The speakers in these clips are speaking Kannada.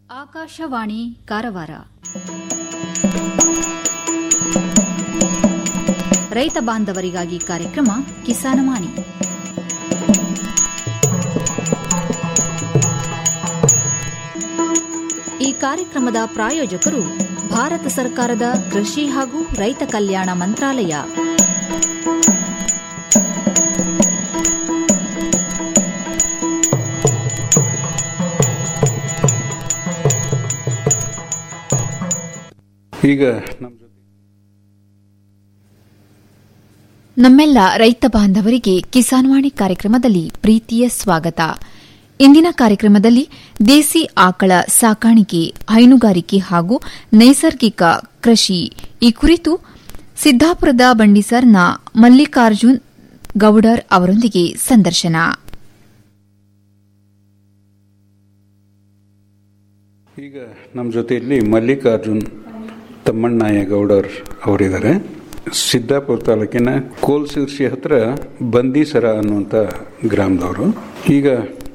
ಆಕಾಶವಾಣಿ ಕಾರವಾರ ರೈತ ಬಾಂಧವರಿಗಾಗಿ ಕಾರ್ಯಕ್ರಮ ಕಿಸಾನವಾಣಿ ಈ ಕಾರ್ಯಕ್ರಮದ ಪ್ರಾಯೋಜಕರು ಭಾರತ ಸರ್ಕಾರದ ಕೃಷಿ ಹಾಗೂ ರೈತ ಕಲ್ಯಾಣ ಮಂತ್ರಾಲಯ ಈಗ ನಮ್ಮ ಜೊತೆ ನಮ್ಮೆಲ್ಲ ರೈತ ಬಾಂಧವರಿಗೆ ಕಿಸಾನ್ವಾಣಿ ಕಾರ್ಯಕ್ರಮದಲ್ಲಿ ಪ್ರೀತಿಯ ಸ್ವಾಗತ ಇಂದಿನ ಕಾರ್ಯಕ್ರಮದಲ್ಲಿ ದೇಸಿ ಆಕಳ ಸಾಕಾಣಿಕೆ ಹೈನುಗಾರಿಕೆ ಹಾಗೂ ನೈಸರ್ಗಿಕ ಕೃಷಿ ಈ ಕುರಿತು ಸಿದ್ದಾಪುರದ ಬಂಡಿಸರ್ನ ಮಲ್ಲಿಕಾರ್ಜುನ್ ಗೌಡರ್ ಅವರೊಂದಿಗೆ ಸಂದರ್ಶನ ಈಗ ನಮ್ಮ ಜೊತೆಯಲ್ಲಿ ಮಲ್ಲಿಕಾರ್ಜುನ್ ತಮ್ಮಣ್ಣಯ್ಯ ಗೌಡರ್ ಅವರಿದ್ದಾರೆ ಸಿದ್ದಾಪುರ ತಾಲೂಕಿನ ಕೋಲ್ಸಿರ್ಸಿ ಹತ್ರ ಬಂದೀಸರ ಅನ್ನುವಂಥ ಗ್ರಾಮದವರು ಈಗ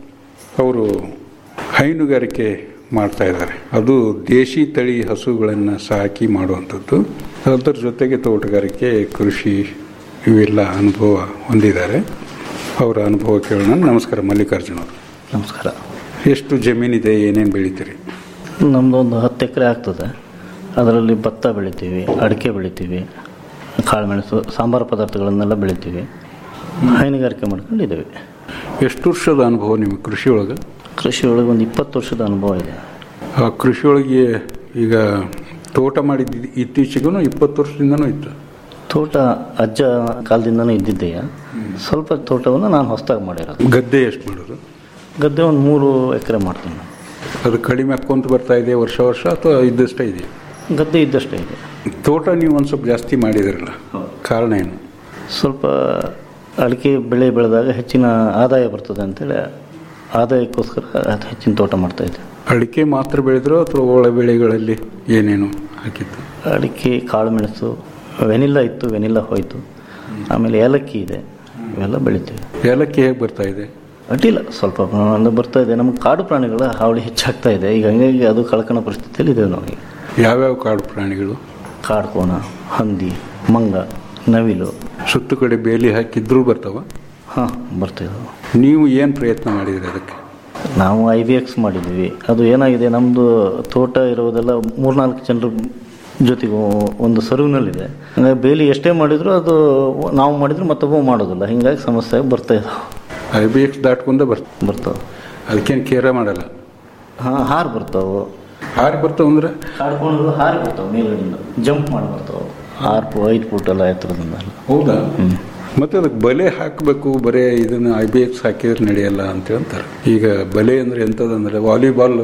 ಅವರು ಹೈನುಗಾರಿಕೆ ಮಾಡ್ತಾ ಇದ್ದಾರೆ ಅದು ದೇಶಿ ತಳಿ ಹಸುಗಳನ್ನು ಸಾಕಿ ಮಾಡುವಂಥದ್ದು ಅದರ ಜೊತೆಗೆ ತೋಟಗಾರಿಕೆ ಕೃಷಿ ಇವೆಲ್ಲ ಅನುಭವ ಹೊಂದಿದ್ದಾರೆ ಅವರ ಅನುಭವ ಕೇಳೋಣ ನಮಸ್ಕಾರ ಮಲ್ಲಿಕಾರ್ಜುನ್ ಅವರು ನಮಸ್ಕಾರ ಎಷ್ಟು ಜಮೀನಿದೆ ಏನೇನು ಬೆಳಿತೀರಿ ನಮ್ಮದು ಒಂದು ಹತ್ತು ಎಕರೆ ಆಗ್ತದೆ ಅದರಲ್ಲಿ ಭತ್ತ ಬೆಳಿತೀವಿ ಅಡಿಕೆ ಬೆಳಿತೀವಿ ಕಾಳುಮೆಣಸು ಸಾಂಬಾರು ಪದಾರ್ಥಗಳನ್ನೆಲ್ಲ ಬೆಳಿತೀವಿ ಹೈನುಗಾರಿಕೆ ಮಾಡ್ಕೊಂಡಿದ್ದೀವಿ ಎಷ್ಟು ವರ್ಷದ ಅನುಭವ ನಿಮಗೆ ಕೃಷಿಯೊಳಗೆ ಕೃಷಿ ಒಳಗೆ ಒಂದು ಇಪ್ಪತ್ತು ವರ್ಷದ ಅನುಭವ ಇದೆ ಆ ಕೃಷಿಯೊಳಗೆ ಈಗ ತೋಟ ಮಾಡಿದ್ದು ಇತ್ತೀಚೆಗೂ ಇಪ್ಪತ್ತು ವರ್ಷದಿಂದನೂ ಇತ್ತು ತೋಟ ಅಜ್ಜ ಕಾಲದಿಂದನೂ ಇದ್ದಿದ್ದೆಯ ಸ್ವಲ್ಪ ತೋಟವನ್ನು ನಾನು ಹೊಸದಾಗಿ ಮಾಡಿರೋದು ಗದ್ದೆ ಎಷ್ಟು ಮಾಡೋದು ಗದ್ದೆ ಒಂದು ಮೂರು ಎಕರೆ ಮಾಡ್ತೀನಿ ನಾನು ಅದು ಕಡಿಮೆ ಹಾಕ್ಕೊಂತ ಬರ್ತಾ ಇದೆ ವರ್ಷ ವರ್ಷ ಅಥವಾ ಇದ್ದಷ್ಟೇ ಇದೆ ಗದ್ದೆ ಇದ್ದಷ್ಟೇ ಇದೆ ತೋಟ ನೀವು ಒಂದು ಸ್ವಲ್ಪ ಜಾಸ್ತಿ ಮಾಡಿದಿರಲ್ಲ ಕಾರಣ ಏನು ಸ್ವಲ್ಪ ಅಡಿಕೆ ಬೆಳೆ ಬೆಳೆದಾಗ ಹೆಚ್ಚಿನ ಆದಾಯ ಬರ್ತದೆ ಅಂತೇಳಿ ಆದಾಯಕ್ಕೋಸ್ಕರ ಅದು ಹೆಚ್ಚಿನ ತೋಟ ಮಾಡ್ತಾಯಿದ್ದೆ ಅಡಿಕೆ ಮಾತ್ರ ಬೆಳೆದ್ರು ಅಥವಾ ಒಳ ಬೆಳೆಗಳಲ್ಲಿ ಏನೇನು ಹಾಕಿತ್ತು ಅಡಿಕೆ ಕಾಳುಮೆಣಸು ವೆನಿಲ್ಲ ಇತ್ತು ವೆನಿಲ್ಲ ಹೋಯಿತು ಆಮೇಲೆ ಏಲಕ್ಕಿ ಇದೆ ಇವೆಲ್ಲ ಬೆಳಿತೀವಿ ಏಲಕ್ಕಿ ಹೇಗೆ ಬರ್ತಾ ಇದೆ ಅಡ್ಡಿಲ್ಲ ಸ್ವಲ್ಪ ಪ್ರಮಾಣದಿಂದ ಬರ್ತಾ ಇದೆ ನಮಗೆ ಕಾಡು ಪ್ರಾಣಿಗಳ ಹಾವಳಿ ಹೆಚ್ಚಾಗ್ತಾ ಇದೆ ಈಗ ಹಂಗಾಗಿ ಅದು ಕಳ್ಕೊಳೋ ಪರಿಸ್ಥಿತಿಯಲ್ಲಿ ಇದ್ದೇವೆ ನಾವು ಯಾವ್ಯಾವ ಕಾಡು ಪ್ರಾಣಿಗಳು ಕಾಡ್ಕೋಣ ಹಂದಿ ಮಂಗ ನವಿಲು ಸುತ್ತು ಕಡೆ ಬೇಲಿ ಹಾಕಿದ್ರೂ ಬರ್ತಾವ ಹಾಂ ಬರ್ತಿದ್ದಾವೆ ನೀವು ಏನು ಪ್ರಯತ್ನ ಮಾಡಿದ್ರಿ ಅದಕ್ಕೆ ನಾವು ಐ ವಿ ಎಕ್ಸ್ ಮಾಡಿದ್ವಿ ಅದು ಏನಾಗಿದೆ ನಮ್ಮದು ತೋಟ ಇರೋದೆಲ್ಲ ಮೂರ್ನಾಲ್ಕು ಜನರ ಜೊತೆಗೆ ಒಂದು ಸರುವಿನಲ್ಲಿದೆ ಹಂಗಾಗಿ ಬೇಲಿ ಎಷ್ಟೇ ಮಾಡಿದರೂ ಅದು ನಾವು ಮಾಡಿದ್ರು ಮತ್ತೊಬ್ಬ ಮಾಡೋದಿಲ್ಲ ಹಿಂಗಾಗಿ ಸಮಸ್ಯೆ ಬರ್ತಾ ಇದಾವೆ ಐ ಬಿ ಎಕ್ಸ್ ದಾಟ್ಕೊಂಡೇ ಬರ್ತ ಬರ್ತಾವೆ ಅದಕ್ಕೇನು ಕೇರ ಮಾಡಲ್ಲ ಹಾಂ ಹಾರು ಬರ್ತಾವೆ ಹಾರಿ ಬರ್ತಾವ ಅಂದ್ರೆ ಕಾಡ್ಕೊಂಡು ಹಾರಿ ಬರ್ತಾವೆ ಮೇಲ್ಗಡೆಯಿಂದ ಜಂಪ್ ಮಾಡಿ ಬರ್ತಾವೆ ಆರು ಫು ಐದು ಫುಟ್ ಎಲ್ಲ ಎತ್ತರದಿಂದ ಹೌದಾ ಮತ್ತೆ ಅದಕ್ಕೆ ಬಲೆ ಹಾಕಬೇಕು ಬರೇ ಇದನ್ನ ಐ ಬಿ ಎಕ್ಸ್ ಹಾಕಿದ್ರೆ ನಡೆಯಲ್ಲ ಅಂತ ಹೇಳ್ತಾರೆ ಈಗ ಬಲೆ ಅಂದ್ರೆ ಎಂಥದಂದ್ರೆ ವಾಲಿಬಾಲ್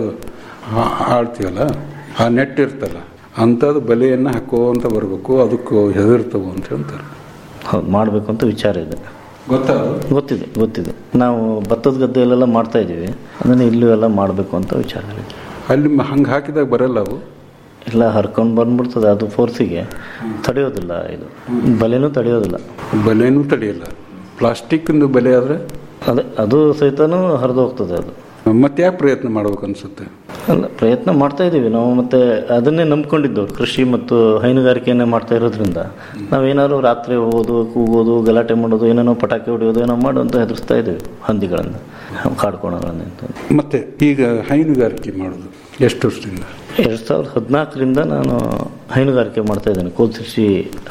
ಆಡ್ತೀವಲ್ಲ ಆ ನೆಟ್ ಇರ್ತಲ್ಲ ಅಂಥದ್ದು ಬಲೆಯನ್ನು ಹಾಕೋಂತ ಬರಬೇಕು ಅದಕ್ಕೂ ಹೆದರ್ತವು ಅಂತ ಹೇಳ್ತಾರೆ ಹೌದು ಮಾಡಬೇಕು ಅಂತ ವಿಚಾರ ಇದೆ ಗೊತ್ತಾದ ಗೊತ್ತಿದೆ ಗೊತ್ತಿದೆ ನಾವು ಭತ್ತದ ಗದ್ದೆಯಲ್ಲೆಲ್ಲ ಮಾಡ್ತಾ ಇದ್ದೀವಿ ಅದನ್ನು ಇಲ್ಲೂ ಎಲ್ಲ ಮಾಡಬೇಕು ಅಂತ ವಿಚಾರ ಇದೆ ಅಲ್ಲಿ ಹಂಗೆ ಹಾಕಿದಾಗ ಬರಲ್ಲ ಅವು ಎಲ್ಲ ಹರ್ಕೊಂಡು ಬಂದ್ಬಿಡ್ತದೆ ಅದು ಫೋರ್ಸಿಗೆ ತಡೆಯೋದಿಲ್ಲ ಇದು ಬಲೆನೂ ತಡೆಯೋದಿಲ್ಲ ಬಲೆನೂ ತಡೆಯಲ್ಲ ಪ್ಲಾಸ್ಟಿಕ್ಕಿಂದು ಬಲೆ ಆದರೆ ಅದೇ ಅದು ಸಹಿತನೂ ಹರಿದು ಹೋಗ್ತದೆ ಅದು ಮತ್ತೆ ಯಾಕೆ ಪ್ರಯತ್ನ ಮಾಡ್ಬೇಕು ಅನ್ಸುತ್ತೆ ಅಲ್ಲ ಪ್ರಯತ್ನ ಮಾಡ್ತಾ ಇದ್ದೀವಿ ನಾವು ಮತ್ತೆ ಅದನ್ನೇ ನಂಬ್ಕೊಂಡಿದ್ದವ್ರು ಕೃಷಿ ಮತ್ತು ಹೈನುಗಾರಿಕೆಯನ್ನೇ ಮಾಡ್ತಾ ಇರೋದ್ರಿಂದ ನಾವೇನಾದ್ರು ರಾತ್ರಿ ಹೋಗೋದು ಕೂಗೋದು ಗಲಾಟೆ ಮಾಡೋದು ಏನೇನೋ ಪಟಾಕಿ ಹೊಡೆಯೋದು ಏನೋ ಮಾಡು ಅಂತ ಹೆದರ್ಸ್ತಾ ಇದ್ದೀವಿ ಹಂದಿಗಳನ್ನು ಕಾಡ್ಕೊಳೋಗಳನ್ನ ಅಂತ ಮತ್ತೆ ಈಗ ಹೈನುಗಾರಿಕೆ ಮಾಡೋದು ಎಷ್ಟು ವರ್ಷದಿಂದ ಎರಡು ಸಾವಿರದ ಹದಿನಾಲ್ಕರಿಂದ ನಾನು ಹೈನುಗಾರಿಕೆ ಮಾಡ್ತಾ ಇದ್ದೇನೆ ಕೋಲ್ಸಿರ್ಸಿ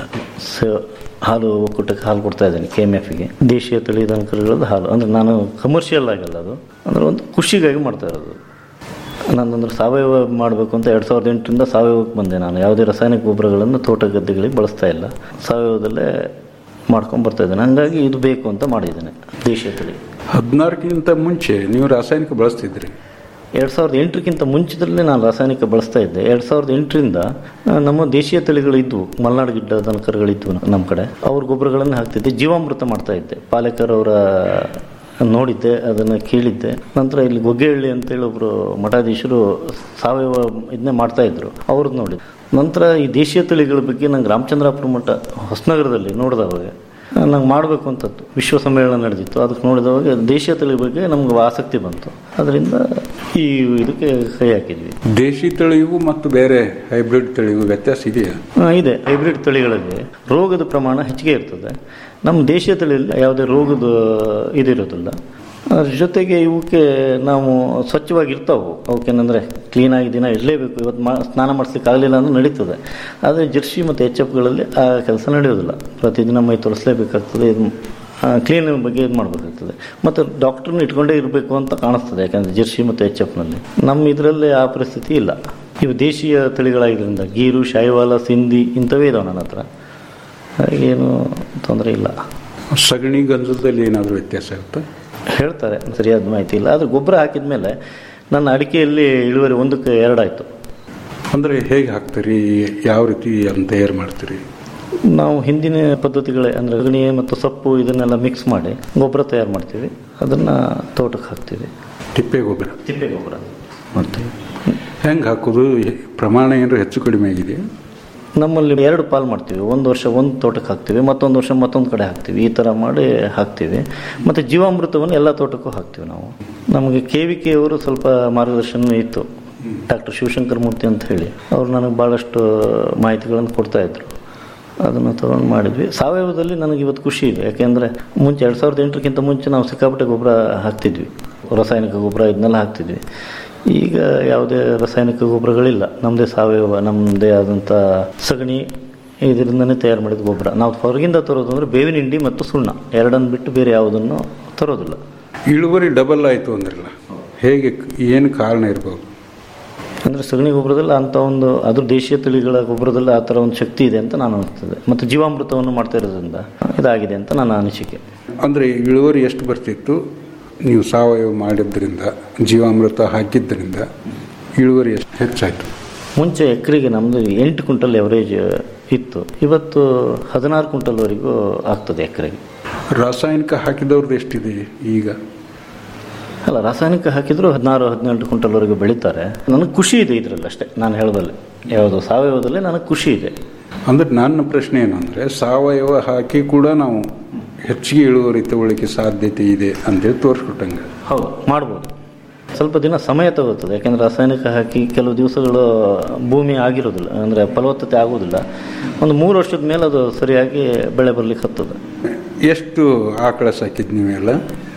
ಸ- ಹಾಲು ಒಕ್ಕೂಟಕ್ಕೆ ಹಾಲು ಕೊಡ್ತಾ ಇದ್ದೇನೆ ಕೆ ಎಮ್ ಎಫ್ಗೆ ದೇಶೀಯ ತಳಿ ದನಕರುಗಳದ್ದು ಹಾಲು ಅಂದರೆ ನಾನು ಕಮರ್ಷಿಯಲ್ ಆಗಿಲ್ಲ ಅದು ಅಂದರೆ ಒಂದು ಖುಷಿಗಾಗಿ ಮಾಡ್ತಾ ಇರೋದು ನಾನಂದ್ರೆ ಸಾವಯವ ಮಾಡಬೇಕು ಅಂತ ಎರಡು ಸಾವಿರದ ಎಂಟರಿಂದ ಸಾವಯವಕ್ಕೆ ಬಂದೆ ನಾನು ಯಾವುದೇ ರಾಸಾಯನಿಕ ಗೊಬ್ಬರಗಳನ್ನು ತೋಟ ಗದ್ದೆಗಳಿಗೆ ಬಳಸ್ತಾ ಇಲ್ಲ ಸಾವಯವದಲ್ಲೇ ಮಾಡ್ಕೊಂಡು ಬರ್ತಾ ಇದ್ದೇನೆ ಹಂಗಾಗಿ ಇದು ಬೇಕು ಅಂತ ಮಾಡಿದ್ದೇನೆ ದೇಶೀಯ ತಳಿ ಹದಿನಾರಕ್ಕಿಂತ ಮುಂಚೆ ನೀವು ರಾಸಾಯನಿಕ ಬಳಸ್ತಿದ್ರಿ ಎರಡು ಸಾವಿರದ ಎಂಟರಕ್ಕಿಂತ ಮುಂಚಿತರಲ್ಲೇ ನಾನು ರಾಸಾಯನಿಕ ಬಳಸ್ತಾ ಇದ್ದೆ ಎರಡು ಸಾವಿರದ ಎಂಟರಿಂದ ಆ, ನಮ್ಮ ದೇಶೀಯ ತಳಿಗಳು ಇದ್ವು ಮಲೆನಾಡು ಗಿಡ್ಡ ದನಕರುಗಳಿದ್ವು ನಮ್ಮ ಕಡೆ ಅವ್ರ ಗೊಬ್ಬರಗಳನ್ನು ಹಾಕ್ತಿದ್ದೆ ಜೀವಾಮೃತ ಮಾಡ್ತಾ ಇದ್ದೆ ಪಾಲೇಕರ್ ಅವರ ನೋಡಿದ್ದೆ ಅದನ್ನು ಕೇಳಿದ್ದೆ ನಂತರ ಇಲ್ಲಿ ಗೊಗ್ಗೆಹಳ್ಳಿ ಅಂತೇಳಿ ಒಬ್ಬರು ಮಠಾಧೀಶರು ಸಾವಯವ ಇದನ್ನೇ ಮಾಡ್ತಾ ಇದ್ರು ಅವ್ರದ್ದು ನೋಡಿದ್ದೆ ನಂತರ ಈ ದೇಶೀಯ ತಳಿಗಳ ಬಗ್ಗೆ ನಂಗೆ ರಾಮಚಂದ್ರಾಪುರ ಮಠ ಹೊಸನಗರದಲ್ಲಿ ನೋಡಿದವಾಗ ನಂಗೆ ಮಾಡಬೇಕು ಅಂತ ವಿಶ್ವ ಸಮ್ಮೇಳನ ನಡೆದಿತ್ತು ಅದಕ್ಕೆ ನೋಡಿದವಾಗ ದೇಶೀಯ ತಳಿ ಬಗ್ಗೆ ನಮ್ಗೆ ಆಸಕ್ತಿ ಬಂತು ಅದರಿಂದ ಈ ಇದಕ್ಕೆ ಕೈ ಹಾಕಿದ್ವಿ ದೇಶಿ ತಳಿಗೂ ಮತ್ತು ಬೇರೆ ಹೈಬ್ರಿಡ್ ತಳಿಗೂ ವ್ಯತ್ಯಾಸ ಇದೆಯಾ ಆ, ಇದೆ ಹೈಬ್ರಿಡ್ ತಳಿಗಳಲ್ಲಿ ರೋಗದ ಪ್ರಮಾಣ ಹೆಚ್ಚಿಗೆ ಇರ್ತದೆ ನಮ್ಮ ದೇಶೀಯ ತಳಿಯಲ್ಲಿ ಯಾವುದೇ ರೋಗದ ಇದಿರೋದಿಲ್ಲ ಅದ್ರ ಜೊತೆಗೆ ಇವಕ್ಕೆ ನಾವು ಸ್ವಚ್ಛವಾಗಿ ಇರ್ತಾವೆ ಅವಕ್ಕೇನಂದರೆ ಕ್ಲೀನಾಗಿ ದಿನ ಇರಲೇಬೇಕು ಇವತ್ತು ಮಾ ಸ್ನಾನ ಮಾಡಿಸ್ಲಿಕ್ಕೆ ಆಗಲಿಲ್ಲ ಅಂದ್ರೆ ನಡೀತದೆ ಆದರೆ ಜರ್ಸಿ ಮತ್ತು ಎಚ್ ಎಫ್ಗಳಲ್ಲಿ ಆ ಕೆಲಸ ನಡೆಯೋದಿಲ್ಲ ಪ್ರತಿದಿನ ಮೈ ತೊಳಸಲೇಬೇಕಾಗ್ತದೆ ಇದು ಕ್ಲೀನ್ ಬಗ್ಗೆ ಇದು ಮಾಡಬೇಕಾಗ್ತದೆ ಮತ್ತು ಡಾಕ್ಟ್ರನ್ನ ಇಟ್ಕೊಂಡೇ ಇರಬೇಕು ಅಂತ ಕಾಣಿಸ್ತದೆ ಯಾಕಂದರೆ ಜರ್ಸಿ ಮತ್ತು ಎಚ್ ಎಫ್ನಲ್ಲಿ ನಮ್ಮ ಇದರಲ್ಲಿ ಆ ಪರಿಸ್ಥಿತಿ ಇಲ್ಲ ಇವು ದೇಶೀಯ ತಳಿಗಳಾಗಿದ್ದರಿಂದ ಗೀರು ಶಾಯಿವಾಲ ಸಿಂಧಿ ಇಂಥವೇ ಇದಾವೆ ನನ್ನ ಹತ್ರ ಹಾಗೇನು ತೊಂದರೆ ಇಲ್ಲ ಸಗಣಿ ಗಂಧದಲ್ಲಿ ಏನಾದರೂ ವ್ಯತ್ಯಾಸ ಆಗುತ್ತಾ ಹೇಳ್ತಾರೆ ಸರಿಯಾದ ಮಾಹಿತಿ ಇಲ್ಲ ಆದರೆ ಗೊಬ್ಬರ ಹಾಕಿದ ಮೇಲೆ ನನ್ನ ಅಡಿಕೆಯಲ್ಲಿ ಇಳುವರಿ ಒಂದಕ್ಕೆ ಎರಡಾಯಿತು ಅಂದರೆ ಹೇಗೆ ಹಾಕ್ತೀರಿ ಯಾವ ರೀತಿ ಅದನ್ನ ತಯಾರು ಮಾಡ್ತೀರಿ ನಾವು ಹಿಂದಿನ ಪದ್ಧತಿಗಳೇ ಅಂದರೆ ಅಗಣಿ ಮತ್ತು ಸೊಪ್ಪು ಇದನ್ನೆಲ್ಲ ಮಿಕ್ಸ್ ಮಾಡಿ ಗೊಬ್ಬರ ತಯಾರು ಮಾಡ್ತೀವಿ ಅದನ್ನು ತೋಟಕ್ಕೆ ಹಾಕ್ತೀವಿ ತಿಪ್ಪೆ ಗೊಬ್ಬರ ತಿಪ್ಪೆ ಗೊಬ್ಬರ ಮಾಡ್ತೀವಿ ಹೆಂಗೆ ಹಾಕೋದು ಪ್ರಮಾಣ ಏನಾದ್ರು ಹೆಚ್ಚು ಕಡಿಮೆ ಆಗಿದೆಯಾ ನಮ್ಮಲ್ಲಿ ಎರಡು ಪಾಲು ಮಾಡ್ತೀವಿ ಒಂದು ವರ್ಷ ಒಂದು ತೋಟಕ್ಕೆ ಹಾಕ್ತೀವಿ ಮತ್ತೊಂದು ವರ್ಷ ಮತ್ತೊಂದು ಕಡೆ ಹಾಕ್ತೀವಿ ಈ ಥರ ಮಾಡಿ ಹಾಕ್ತೀವಿ ಮತ್ತು ಜೀವಾಮೃತವನ್ನು ಎಲ್ಲ ತೋಟಕ್ಕೂ ಹಾಕ್ತೀವಿ ನಾವು ನಮಗೆ ಕೆ ವಿ ಕೆ ಅವರು ಸ್ವಲ್ಪ ಮಾರ್ಗದರ್ಶನ ಇತ್ತು ಡಾಕ್ಟರ್ ಶಿವಶಂಕರ್ ಮೂರ್ತಿ ಅಂತ ಹೇಳಿ ಅವರು ನನಗೆ ಭಾಳಷ್ಟು ಮಾಹಿತಿಗಳನ್ನು ಕೊಡ್ತಾ ಇದ್ರು ಅದನ್ನು ತೊಗೊಂಡು ಮಾಡಿದ್ವಿ ಸಾವಯವದಲ್ಲಿ ನನಗೆ ಇವತ್ತು ಖುಷಿ ಇದೆ ಯಾಕೆಂದರೆ ಮುಂಚೆ ಎರಡು ಸಾವಿರದ ಎಂಟರಕ್ಕಿಂತ ಮುಂಚೆ ನಾವು ಸಿಕ್ಕಾಪಟ್ಟೆ ಗೊಬ್ಬರ ಹಾಕ್ತಿದ್ವಿ ರಾಸಾಯನಿಕ ಗೊಬ್ಬರ ಇದನ್ನೆಲ್ಲ ಹಾಕ್ತಿದ್ವಿ ಈಗ ಯಾವುದೇ ರಾಸಾಯನಿಕ ಗೊಬ್ಬರಗಳಿಲ್ಲ ನಮ್ಮದೇ ಸಾವಯವ ನಮ್ಮದೇ ಆದಂಥ ಸಗಣಿ ಇದರಿಂದನೇ ತಯಾರು ಮಾಡಿದ ಗೊಬ್ಬರ ನಾವು ಹೊರಗಿಂದ ತರೋದು ಅಂದರೆ ಬೇವಿನ ಹಿಂಡಿ ಮತ್ತು ಸುಣ್ಣ ಎರಡನ್ನು ಬಿಟ್ಟು ಬೇರೆ ಯಾವುದನ್ನು ತರೋದಿಲ್ಲ ಇಳುವರಿ ಡಬಲ್ ಆಯಿತು ಅಂದ್ರಲ್ಲ ಹೇಗೆ ಏನು ಕಾರಣ ಇರ್ಬೋದು ಅಂದರೆ ಸಗಣಿ ಗೊಬ್ಬರದಲ್ಲಿ ಅಂಥ ಒಂದು ಅದು ದೇಶೀಯ ತಳಿಗಳ ಗೊಬ್ಬರದಲ್ಲಿ ಆ ಥರ ಒಂದು ಶಕ್ತಿ ಇದೆ ಅಂತ ನಾನು ಅನಿಸ್ತದೆ ಮತ್ತು ಜೀವಾಮೃತವನ್ನು ಮಾಡ್ತಾ ಇರೋದ್ರಿಂದ ಇದಾಗಿದೆ ಅಂತ ನನ್ನ ಅನಿಸಿಕೆ ಅಂದರೆ ಇಳುವರಿ ಎಷ್ಟು ಬರ್ತಿತ್ತು ನೀವು ಸಾವಯವ ಮಾಡಿದ್ರಿಂದ ಜೀವಾಮೃತ ಹಾಕಿದ್ದರಿಂದ ಇಳುವರಿ ಎಷ್ಟು ಹೆಚ್ಚಾಯಿತು ಮುಂಚೆ ಎಕರೆಗೆ ನಮ್ಮದು ಎಂಟು ಕ್ವಿಂಟಲ್ ಎವರೇಜ್ ಇತ್ತು ಇವತ್ತು ಹದಿನಾರು ಕ್ವಿಂಟಲ್ವರೆಗೂ ಆಗ್ತದೆ ಎಕರೆಗೆ ರಾಸಾಯನಿಕ ಹಾಕಿದವ್ರದ್ದು ಎಷ್ಟಿದೆ ಈಗ ಅಲ್ಲ ರಾಸಾಯನಿಕ ಹಾಕಿದ್ರು ಹದಿನಾರು ಹದಿನೆಂಟು ಕ್ವಿಂಟಲ್ವರೆಗೂ ಬೆಳೀತಾರೆ ನನಗೆ ಖುಷಿ ಇದೆ ಇದರಲ್ಲಿ ಅಷ್ಟೇ ನಾನು ಹೇಳೋದಲ್ಲಿ ಯಾವುದು ಸಾವಯವದಲ್ಲಿ ನನಗೆ ಖುಷಿ ಇದೆ ಅಂದ್ರೆ ನನ್ನ ಪ್ರಶ್ನೆ ಏನಂದರೆ ಸಾವಯವ ಹಾಕಿ ಕೂಡ ನಾವು ಹೆಚ್ಚಿಗೆ ಇಳುವರಿ ತಗೊಳ್ಳಿಕ್ಕೆ ಸಾಧ್ಯತೆ ಇದೆ ಅಂತೇಳಿ ತೋರಿಸ್ಕೊಟ್ಟಂಗೆ ಹೌದು ಮಾಡ್ಬೋದು ಸ್ವಲ್ಪ ದಿನ ಸಮಯ ತಗೋತದೆ ಯಾಕೆಂದರೆ ರಾಸಾಯನಿಕ ಹಾಕಿ ಕೆಲವು ದಿವಸಗಳು ಭೂಮಿ ಆಗಿರೋದಿಲ್ಲ ಅಂದರೆ ಫಲವತ್ತತೆ ಆಗೋದಿಲ್ಲ ಒಂದು ಮೂರು ವರ್ಷದ ಮೇಲೆ ಅದು ಸರಿಯಾಗಿ ಬೆಳೆ ಬರ್ಲಿಕ್ಕೆ ಹತ್ತದ ಎಷ್ಟು ಆಕಳ ಸಾಕಿದ್ ನೀವೆಲ್ಲ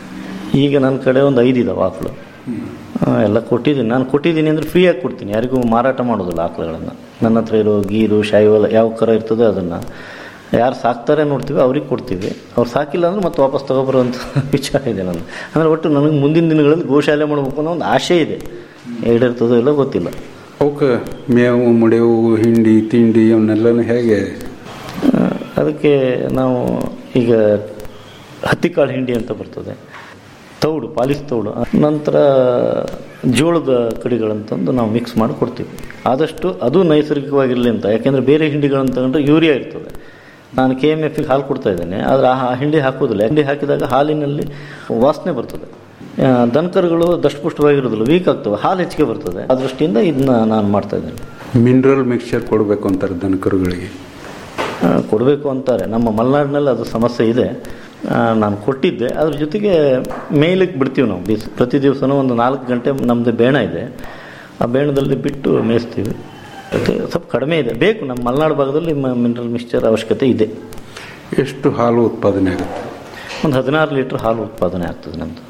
ಈಗ ನನ್ನ ಕಡೆ ಒಂದು ಐದು ಇದಾವೆ ಆಕಳು ಆ, ಎಲ್ಲ ಕೊಟ್ಟಿದ್ದೀನಿ ನಾನು ಕೊಟ್ಟಿದ್ದೀನಿ ಅಂದರೆ ಫ್ರೀಯಾಗಿ ಕೊಡ್ತೀನಿ ಯಾರಿಗೂ ಮಾರಾಟ ಮಾಡೋದಿಲ್ಲ ಆಕಳುಗಳನ್ನು ನನ್ನ ಹತ್ರ ಇರೋ ಗೀರು ಶಾಯಿವಲ ಯಾವ ಕರ ಇರ್ತದೆ ಅದನ್ನು ಯಾರು ಸಾಕ್ತಾರೆ ನೋಡ್ತೀವಿ ಅವ್ರಿಗೆ ಕೊಡ್ತೀವಿ ಅವ್ರು ಸಾಕಿಲ್ಲ ಅಂದ್ರೆ ಮತ್ತೆ ವಾಪಸ್ ತಗೊಬರುವಂಥ ವಿಚಾರ ಇದೆ ನನ್ನ ಅಂದರೆ ಒಟ್ಟು ನನಗೆ ಮುಂದಿನ ದಿನಗಳಲ್ಲಿ ಗೋಶಾಲೆ ಮಾಡಬೇಕು ಅನ್ನೋ ಒಂದು ಆಶೆ ಇದೆ ಈಡೇರ್ತದೋ ಇಲ್ಲ ಗೊತ್ತಿಲ್ಲ ಅವಕ್ಕೆ ಮೇವು ಮುಡೆವು ಹಿಂಡಿ ತಿಂಡಿ ಅವನ್ನೆಲ್ಲನೂ ಹೇಗೆ ಆ, ಅದಕ್ಕೆ ನಾವು ಈಗ ಹತ್ತಿಕಾಳು ಹಿಂಡಿ ಅಂತ ಬರ್ತದೆ ತೌಡು ಪಾಲಿಸ್ ತೌಡು ನಂತರ ಜೋಳದ ಕಡಿಗಳಂತಂದು ನಾವು ಮಿಕ್ಸ್ ಮಾಡಿ ಕೊಡ್ತೀವಿ ಆದಷ್ಟು ಅದು ನೈಸರ್ಗಿಕವಾಗಿರಲಿ ಅಂತ ಯಾಕೆಂದರೆ ಬೇರೆ ಹಿಂಡಿಗಳನ್ನು ತಗೊಂಡ್ರೆ ಯೂರಿಯಾ ಇರ್ತದೆ ನಾನು ಕೆ ಎಮ್ ಎಫ್ಗೆ ಹಾಲು ಕೊಡ್ತಾ ಇದ್ದೇನೆ ಆದರೆ ಆ ಹಿಂಡಿ ಹಾಕೋದಿಲ್ಲ ಹಿಂಡಿ ಹಾಕಿದಾಗ ಹಾಲಿನಲ್ಲಿ ವಾಸನೆ ಬರ್ತದೆ ಆ, ದನಕರುಗಳು ದಷ್ಟಪುಷ್ಟವಾಗಿರೋದಿಲ್ಲ ವೀಕ್ ಆಗ್ತವೆ ಹಾಲು ಹೆಚ್ಚಿಗೆ ಬರ್ತದೆ ಆ ದೃಷ್ಟಿಯಿಂದ ಇದನ್ನ ನಾನು ಮಾಡ್ತಾ ಇದ್ದೇನೆ ಮಿನರಲ್ ಮಿಕ್ಸ್ಚರ್ ಕೊಡಬೇಕು ಅಂತಾರೆ ದನಕರುಗಳಿಗೆ ಕೊಡಬೇಕು ಅಂತಾರೆ ನಮ್ಮ ಮಲೆನಾಡಿನಲ್ಲಿ ಅದು ಸಮಸ್ಯೆ ಇದೆ ಆ, ನಾನು ಕೊಟ್ಟಿದ್ದೆ ಅದ್ರ ಜೊತೆಗೆ ಮೇಯ್ಲಿಕ್ಕೆ ಬಿಡ್ತೀವಿ ನಾವು ದಿವಸ ಪ್ರತಿ ದಿವಸನೂ ಒಂದು ನಾಲ್ಕು ಗಂಟೆ ನಮ್ಮದು ಬೇಣ ಇದೆ ಆ ಬೇಣದಲ್ಲಿ ಬಿಟ್ಟು ಮೇಯಿಸ್ತೀವಿ ಅದಕ್ಕೆ ಸ್ವಲ್ಪ ಕಡಿಮೆ ಇದೆ ಬೇಕು ನಮ್ಮ ಮಲೆನಾಡು ಭಾಗದಲ್ಲಿ ಮಿನರಲ್ ಮಿಕ್ಸ್ಚರ್ ಅವಶ್ಯಕತೆ ಇದೆ ಎಷ್ಟು ಹಾಲು ಉತ್ಪಾದನೆ ಆಗುತ್ತೆ ಒಂದು ಹದಿನಾರು ಲೀಟ್ರ್ ಹಾಲು ಉತ್ಪಾದನೆ ಆಗ್ತದೆ ನಮ್ಮದು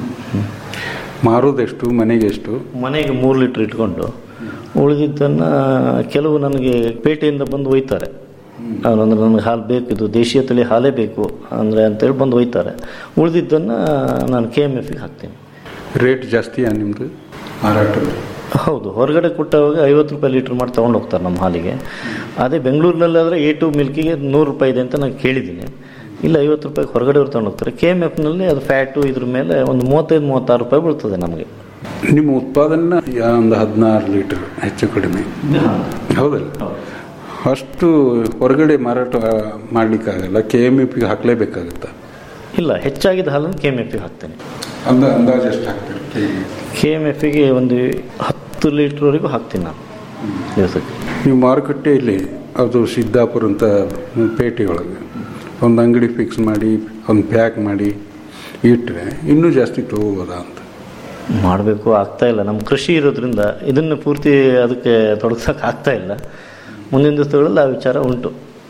ಮಾರೋದೆಷ್ಟು ಮನೆಗೆ ಎಷ್ಟು ಮನೆಗೆ ಮೂರು ಲೀಟ್ರ್ ಇಟ್ಕೊಂಡು ಉಳಿದಿದ್ದನ್ನು ಕೆಲವು ನನಗೆ ಪೇಟೆಯಿಂದ ಬಂದು ಒಯ್ತಾರೆ ಅಂದ್ರೆ ನನಗೆ ಹಾಲು ಬೇಕು ಇದು ದೇಶೀಯ ತಳಿ ಹಾಲೇ ಬೇಕು ಅಂದರೆ ಅಂತೇಳಿ ಬಂದು ಒಯ್ತಾರೆ ಉಳಿದಿದ್ದನ್ನು ನಾನು ಕೆ ಎಮ್ ಎಫ್ಗೆ ಹಾಕ್ತೀನಿ ರೇಟ್ ಜಾಸ್ತಿಯಾ ನಿಮ್ಮದು ಮಾರಾಟದ ಹೌದು ಹೊರಗಡೆ ಕೊಟ್ಟವಾಗ ಐವತ್ತು ರೂಪಾಯಿ ಲೀಟ್ರ್ ಮಾಡಿ ತೊಗೊಂಡು ಹೋಗ್ತಾರೆ ನಮ್ಮ ಹಾಲಿಗೆ ಅದೇ ಬೆಂಗಳೂರಿನಲ್ಲಾದರೆ ಎ ಟು ಮಿಲ್ಕಿಗೆ ನೂರು ರೂಪಾಯಿ ಇದೆ ಅಂತ ನಾನು ಕೇಳಿದ್ದೀನಿ ಇಲ್ಲ ಐವತ್ತು ರೂಪಾಯಿ ಹೊರಗಡೆ ಅವ್ರು ತೊಗೊಂಡು ಹೋಗ್ತಾರೆ ಕೆ ಎಮ್ ಎಫ್ನಲ್ಲಿ ಅದು ಫ್ಯಾಟು ಇದ್ರ ಮೇಲೆ ಒಂದು ಮೂವತ್ತೈದು ಮೂವತ್ತಾರು ರೂಪಾಯಿ ಬೀಳ್ತದೆ ನಮಗೆ ನಿಮ್ಮ ಉತ್ಪಾದನೆ ಒಂದು ಹದಿನಾರು ಲೀಟರ್ ಹೆಚ್ಚು ಕಡಿಮೆ ಹೌದಲ್ಲ ಅಷ್ಟು ಹೊರಗಡೆ ಮಾರಾಟ ಮಾಡಲಿಕ್ಕಾಗಲ್ಲ ಕೆ ಎಮ್ ಇ ಪಿಗೆ ಹಾಕಲೇಬೇಕಾಗುತ್ತಾ ಇಲ್ಲ ಹೆಚ್ಚಾಗಿದ್ದ ಹಾಲನ್ನು ಕೆ ಎಮ್ ಎಫ್ಗೆ ಹಾಕ್ತೇನೆ ಅಂದ ಅಂದಾಜು ಎಷ್ಟು ಹಾಕ್ತೀರಿ ಕೆ ಕೆ ಎಮ್ ಎಫಿಗೆ ಒಂದು ಹತ್ತು ಲೀಟ್ರ್ವರೆಗೂ ಹಾಕ್ತೀನಿ ನಾನು ದಿವಸಕ್ಕೆ ನೀವು ಮಾರುಕಟ್ಟೆಯಲ್ಲಿ ಅದು ಸಿದ್ದಾಪುರ ಅಂತ ಪೇಟೆಯೊಳಗೆ ಒಂದು ಅಂಗಡಿ ಫಿಕ್ಸ್ ಮಾಡಿ ಒಂದು ಪ್ಯಾಕ್ ಮಾಡಿ ಇಟ್ಟರೆ ಇನ್ನೂ ಜಾಸ್ತಿ ತಗೋಬೋದಾ ಅಂತ ಮಾಡಬೇಕು ಆಗ್ತಾ ಇಲ್ಲ ನಮ್ಮ ಕೃಷಿ ಇರೋದ್ರಿಂದ ಇದನ್ನು ಪೂರ್ತಿ ಅದಕ್ಕೆ ತೊಡಗ್ಸೋಕೆ ಆಗ್ತಾ ಇಲ್ಲ ಮುಂದಿನ ದಿವಸಗಳಲ್ಲಿ ಆ ವಿಚಾರ ಉಂಟು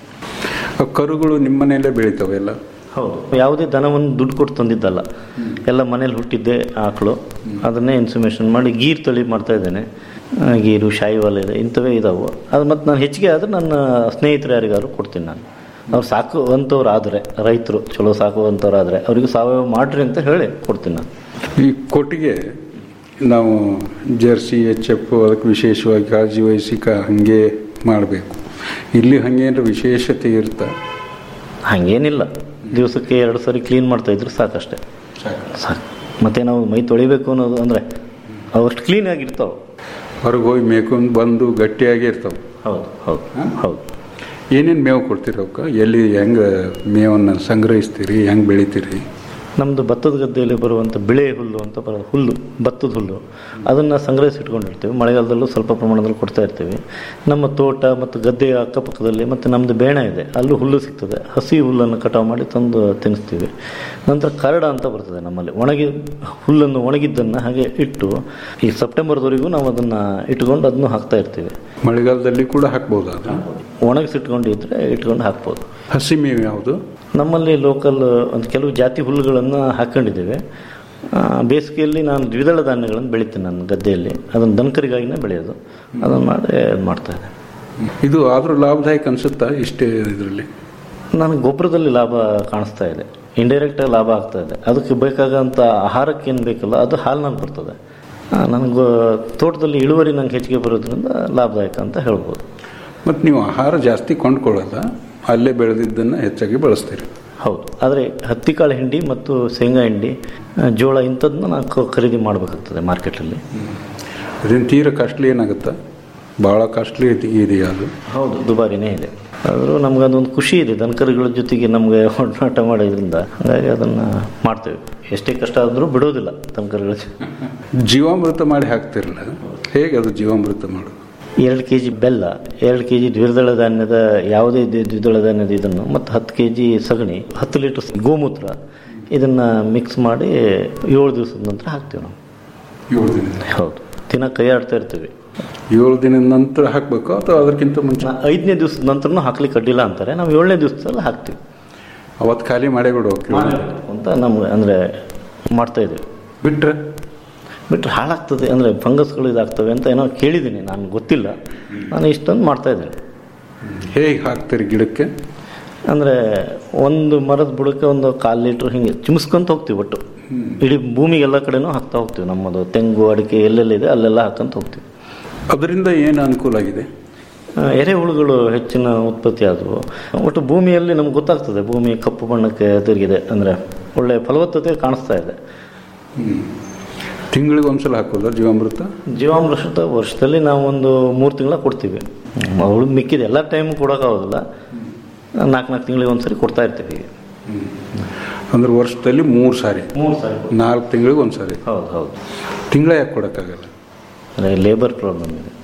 ಆ ಕರುಗಳು ನಿಮ್ಮ ಮನೆಯಲ್ಲೇ ಬೆಳಿತಾವೆ ಎಲ್ಲ ಹೌದು ಯಾವುದೇ ದನವನ್ನು ದುಡ್ಡು ಕೊಟ್ಟು ತಂದಿದ್ದಲ್ಲ ಎಲ್ಲ ಮನೇಲಿ ಹುಟ್ಟಿದ್ದೆ ಆಕಳು ಅದನ್ನೇ ಇನ್ಸುಮೇಷನ್ ಮಾಡಿ ಗೀರ್ ತಳಿ ಮಾಡ್ತಾ ಇದ್ದೇನೆ ಆ, ಗೀರು ಶಾಯಿವಾಲ ಇದೆ ಇಂಥವೇ ಇದಾವೆ ಅದು ಮತ್ತು ನಾನು ಹೆಚ್ಚಿಗೆ ಆದರೆ ನನ್ನ ಸ್ನೇಹಿತರು ಯಾರಿಗಾದ್ರು ಕೊಡ್ತೀನಿ ನಾನು ಅವ್ರು ಸಾಕುವಂಥವ್ರು ಆದರೆ ರೈತರು ಚಲೋ ಸಾಕುವಂಥವ್ರು ಆದರೆ ಅವರಿಗೆ ಸಾವಯವ ಮಾಡ್ರಿ ಅಂತ ಹೇಳಿ ಕೊಡ್ತೀನಿ ನಾನು ಈ ಕೊಟ್ಟಿಗೆ ನಾವು ಜರ್ಸಿ ಎಚ್ ಎಫ್ ಅದಕ್ಕೆ ವಿಶೇಷವಾಗಿ ಕಾಳಜಿ ವಹಿಸಿ ಕ ಹಾಗೆ ಮಾಡಬೇಕು ಇಲ್ಲಿ ಹಾಗೇನಾದ್ರು ವಿಶೇಷತೆ ಇರ್ತಾ ಹಾಗೇನಿಲ್ಲ ದಿವಸಕ್ಕೆ ಎರಡು ಸರಿ ಕ್ಲೀನ್ ಮಾಡ್ತಾ ಇದ್ರು ಸಾಕಷ್ಟೇ ಸಾಕು ಮತ್ತೆ ನಾವು ಮೈ ತೊಳಿಬೇಕು ಅನ್ನೋದು ಅಂದರೆ ಅವಷ್ಟು ಕ್ಲೀನಾಗಿ ಇರ್ತಾವೆ ಹೊರಗೆ ಹೋಗಿ ಮೇಯ್ಕೊಂಡು ಬಂದು ಗಟ್ಟಿಯಾಗಿ ಇರ್ತಾವೆ ಹೌದು ಹೌದು ಹೌದು ಏನೇನು ಮೇವು ಕೊಡ್ತೀರಿ ಅವಕ್ಕೆ ಎಲ್ಲಿ ಹೆಂಗೆ ಮೇವನ್ನು ಸಂಗ್ರಹಿಸ್ತೀರಿ ಹೆಂಗೆ ಬೆಳಿತೀರಿ ನಮ್ಮದು ಭತ್ತದ ಗದ್ದೆಯಲ್ಲಿ ಬರುವಂಥ ಬಿಳೆ ಹುಲ್ಲು ಅಂತ ಬರೋ ಹುಲ್ಲು ಭತ್ತದ ಹುಲ್ಲು ಅದನ್ನು ಸಂಗ್ರಹಿಸಿ ಇಟ್ಕೊಂಡಿರ್ತೀವಿ ಮಳೆಗಾಲದಲ್ಲೂ ಸ್ವಲ್ಪ ಪ್ರಮಾಣದಲ್ಲಿ ಕೊಡ್ತಾ ಇರ್ತೀವಿ ನಮ್ಮ ತೋಟ ಮತ್ತು ಗದ್ದೆಯ ಅಕ್ಕಪಕ್ಕದಲ್ಲಿ ಮತ್ತು ನಮ್ಮದು ಬೇಣ ಇದೆ ಅಲ್ಲೂ ಹುಲ್ಲು ಸಿಗ್ತದೆ ಹಸಿ ಹುಲ್ಲನ್ನು ಕಟಾವು ಮಾಡಿ ತಂದು ತಿನ್ನಿಸ್ತೀವಿ ನಂತರ ಕರಡ ಅಂತ ಬರ್ತದೆ ನಮ್ಮಲ್ಲಿ ಒಣಗಿ ಹುಲ್ಲನ್ನು ಒಣಗಿದ್ದನ್ನು ಹಾಗೆ ಇಟ್ಟು ಈ ಸೆಪ್ಟೆಂಬರ್ವರೆಗೂ ನಾವು ಅದನ್ನು ಇಟ್ಕೊಂಡು ಅದನ್ನು ಹಾಕ್ತಾ ಇರ್ತೀವಿ ಮಳೆಗಾಲದಲ್ಲಿ ಕೂಡ ಹಾಕ್ಬೋದು ಅದು ಒಣಗಿಸಿಟ್ಕೊಂಡಿದ್ರೆ ಇಟ್ಕೊಂಡು ಹಾಕ್ಬೋದು ಹಸಿ ಮೇವು ಯಾವುದು ನಮ್ಮಲ್ಲಿ ಲೋಕಲ್ ಒಂದು ಕೆಲವು ಜಾತಿ ಹುಲ್ಲುಗಳನ್ನು ಹಾಕ್ಕೊಂಡಿದ್ದೇವೆ ಆ, ಬೇಸಿಗೆಯಲ್ಲಿ ನಾನು ದ್ವಿದಳ ಧಾನ್ಯಗಳನ್ನು ಬೆಳಿತೀನಿ ನನ್ನ ಗದ್ದೆಯಲ್ಲಿ ಅದನ್ನು ದನಕರಿಗಾಗಿನೇ ಬೆಳೆಯೋದು ಅದನ್ನು ಮಾಡಿ ಇದು ಮಾಡ್ತಾ ಇದ್ದೆ ಇದು ಆದರೂ ಲಾಭದಾಯಕ ಅನಿಸುತ್ತಾ ಇಷ್ಟೇ ಇದರಲ್ಲಿ ನನಗೆ ಗೊಬ್ಬರದಲ್ಲಿ ಲಾಭ ಕಾಣಿಸ್ತಾ ಇದೆ ಇಂಡೈರೆಕ್ಟಾಗಿ ಲಾಭ ಆಗ್ತಾ ಇದೆ ಅದಕ್ಕೆ ಬೇಕಾಗಂಥ ಆಹಾರಕ್ಕೆ ಏನು ಬೇಕಲ್ಲ ಅದು ಹಾಲಿನಲ್ಲಿ ಬರ್ತದೆ ನನಗೆ ತೋಟದಲ್ಲಿ ಇಳುವರಿ ನಂಗೆ ಹೆಚ್ಚಿಗೆ ಬರೋದ್ರಿಂದ ಲಾಭದಾಯಕ ಅಂತ ಹೇಳ್ಬೋದು ಮತ್ತು ನೀವು ಆಹಾರ ಜಾಸ್ತಿ ಕೊಂಡ್ಕೊಳ್ಳಲ್ಲ ಅಲ್ಲೇ ಬೆಳೆದಿದ್ದನ್ನು ಹೆಚ್ಚಾಗಿ ಬಳಸ್ತೀರಿ ಹೌದು ಆದರೆ ಹತ್ತಿಕಾಳು ಹಿಂಡಿ ಮತ್ತು ಶೇಂಗಾ ಹಿಂಡಿ ಆ, ಜೋಳ ಇಂಥದ್ದನ್ನ ನಾನು ಕ- ಖರೀದಿ ಮಾಡಬೇಕಾಗ್ತದೆ ಮಾರ್ಕೆಟಲ್ಲಿ ಅದೇನು ತೀರ ಕಾಸ್ಟ್ಲಿ ಏನಾಗುತ್ತಾ ಭಾಳ ಕಾಸ್ಟ್ಲಿ ಇದೆಯಾ ಅದು ಹೌದು ದುಬಾರಿನೇ ಇದೆ ಆದರೂ ನಮ್ಗೆ ಅದೊಂದು ಖುಷಿ ಇದೆ ದನಕರುಗಳ ಜೊತೆಗೆ ನಮಗೆ ಒಡನಾಟ ಮಾಡೋದ್ರಿಂದ ಹಾಗಾಗಿ ಅದನ್ನು ಮಾಡ್ತೇವೆ ಎಷ್ಟೇ ಕಷ್ಟ ಆದರೂ ಬಿಡೋದಿಲ್ಲ ದನಕರುಗಳ ಜೊತೆ ಜೀವಾಮೃತ ಮಾಡಿ ಹಾಕ್ತಿರಲ್ಲ ಹೇಗೆ ಅದು ಜೀವಾಮೃತ ಮಾಡೋದು ಎರಡು ಕೆ ಜಿ ಬೆಲ್ಲ ಎರಡು ಕೆ ಜಿ ದ್ವಿದಳ ಧಾನ್ಯದ ಯಾವುದೇ ದ್ವಿ- ದ್ವಿದಳ ಧಾನ್ಯದ ಇದನ್ನು ಮತ್ತು ಹತ್ತು ಕೆ ಜಿ ಸಗಣಿ ಹತ್ತು ಲೀಟರ್ ಗೋಮೂತ್ರ ಇದನ್ನು ಮಿಕ್ಸ್ ಮಾಡಿ ಏಳು ದಿವಸದ ನಂತರ ಹಾಕ್ತೀವಿ ನಾವು ಏಳು ದಿನ ಹೌದು ದಿನ ಕೈ ಆಡ್ತಾ ಇರ್ತೀವಿ ಏಳು ದಿನದ ನಂತರ ಹಾಕಬೇಕು ಅಥವಾ ಅದಕ್ಕಿಂತ ಮುಂಚೆ ನಾ ಐದನೇ ದಿವಸದ ನಂತರನೂ ಹಾಕ್ಲಿಕ್ಕೆ ಅಡ್ಡಿಲ್ಲ ಅಂತಾರೆ ನಾವು ಏಳನೇ ದಿವಸದಲ್ಲಿ ಹಾಕ್ತೀವಿ ಅವತ್ತು ಖಾಲಿ ಮಾಡೇ ಬಿಡ್ಬೇಕು ಅಂತ ನಮ್ಗೆ ಅಂದರೆ ಮಾಡ್ತಾ ಇದ್ದೀವಿ ಬಿಟ್ರೆ ಬಿಟ್ಟರೆ ಹಾಳಾಗ್ತದೆ ಅಂದರೆ ಫಂಗಸ್ಗಳು ಇದಾಗ್ತವೆ ಅಂತ ಏನೋ ಕೇಳಿದ್ದೀನಿ ನಾನು ಗೊತ್ತಿಲ್ಲ ನಾನು ಇಷ್ಟೊಂದು ಮಾಡ್ತಾ ಇದ್ದೀನಿ ಹೇಗೆ ಹಾಕ್ತೀರಿ ಗಿಡಕ್ಕೆ ಅಂದರೆ ಒಂದು ಮರದ ಬುಡಕ್ಕೆ ಒಂದು ಕಾಲು ಲೀಟ್ರ್ ಹಿಂಗೆ ಚಿಮ್ಸ್ಕೊಂತ ಹೋಗ್ತೀವಿ ಒಟ್ಟು ಇಡೀ ಭೂಮಿಗೆಲ್ಲ ಕಡೆನೂ ಹಾಕ್ತಾ ಹೋಗ್ತೀವಿ ನಮ್ಮದು ತೆಂಗು ಅಡಿಕೆ ಎಲ್ಲೆಲ್ಲಿದೆ ಅಲ್ಲೆಲ್ಲ ಹಾಕಂತ ಹೋಗ್ತೀವಿ ಅದರಿಂದ ಏನು ಅನುಕೂಲ ಆಗಿದೆ ಆ, ಎರೆಹುಳುಗಳು ಹೆಚ್ಚಿನ ಉತ್ಪತ್ತಿ ಆದವು ಒಟ್ಟು ಭೂಮಿಯಲ್ಲಿ ನಮ್ಗೆ ಗೊತ್ತಾಗ್ತದೆ ಭೂಮಿ ಕಪ್ಪು ಬಣ್ಣಕ್ಕೆ ತಿರುಗಿದೆ ಅಂದರೆ ಒಳ್ಳೆಯ ಫಲವತ್ತತೆ ಕಾಣಿಸ್ತಾ ಇದೆ ತಿಂಗಳಿಗೆ ಒಂದ್ಸಲ ಹಾಕೋಲ್ಲ ಜೀವಾಮೃತ ಜೀವಾಮೃತ ವರ್ಷದಲ್ಲಿ ನಾವು ಒಂದು ಮೂರು ತಿಂಗಳ ಕೊಡ್ತೀವಿ ಅವಳು ಮಿಕ್ಕಿದ ಎಲ್ಲ ಟೈಮ್ ಕೊಡೋಕ್ಕಾಗೋದಿಲ್ಲ ನಾಲ್ಕು ನಾಲ್ಕು ತಿಂಗಳಿಗೆ ಒಂದ್ಸರಿ ಕೊಡ್ತಾ ಇರ್ತೀವಿ ಈಗ ಅಂದ್ರೆ ವರ್ಷದಲ್ಲಿ ಮೂರು ಸಾರಿ ಮೂರು ಸಾರಿ ನಾಲ್ಕು ತಿಂಗಳಿಗೆ ಒಂದು ಸಾರಿ ಹೌದು ಹೌದು ತಿಂಗಳ ಯಾಕೆ ಕೊಡೋಕ್ಕಾಗಲ್ಲ ಅಂದರೆ ಲೇಬರ್ ಪ್ರಾಬ್ಲಮ್ ಇದೆ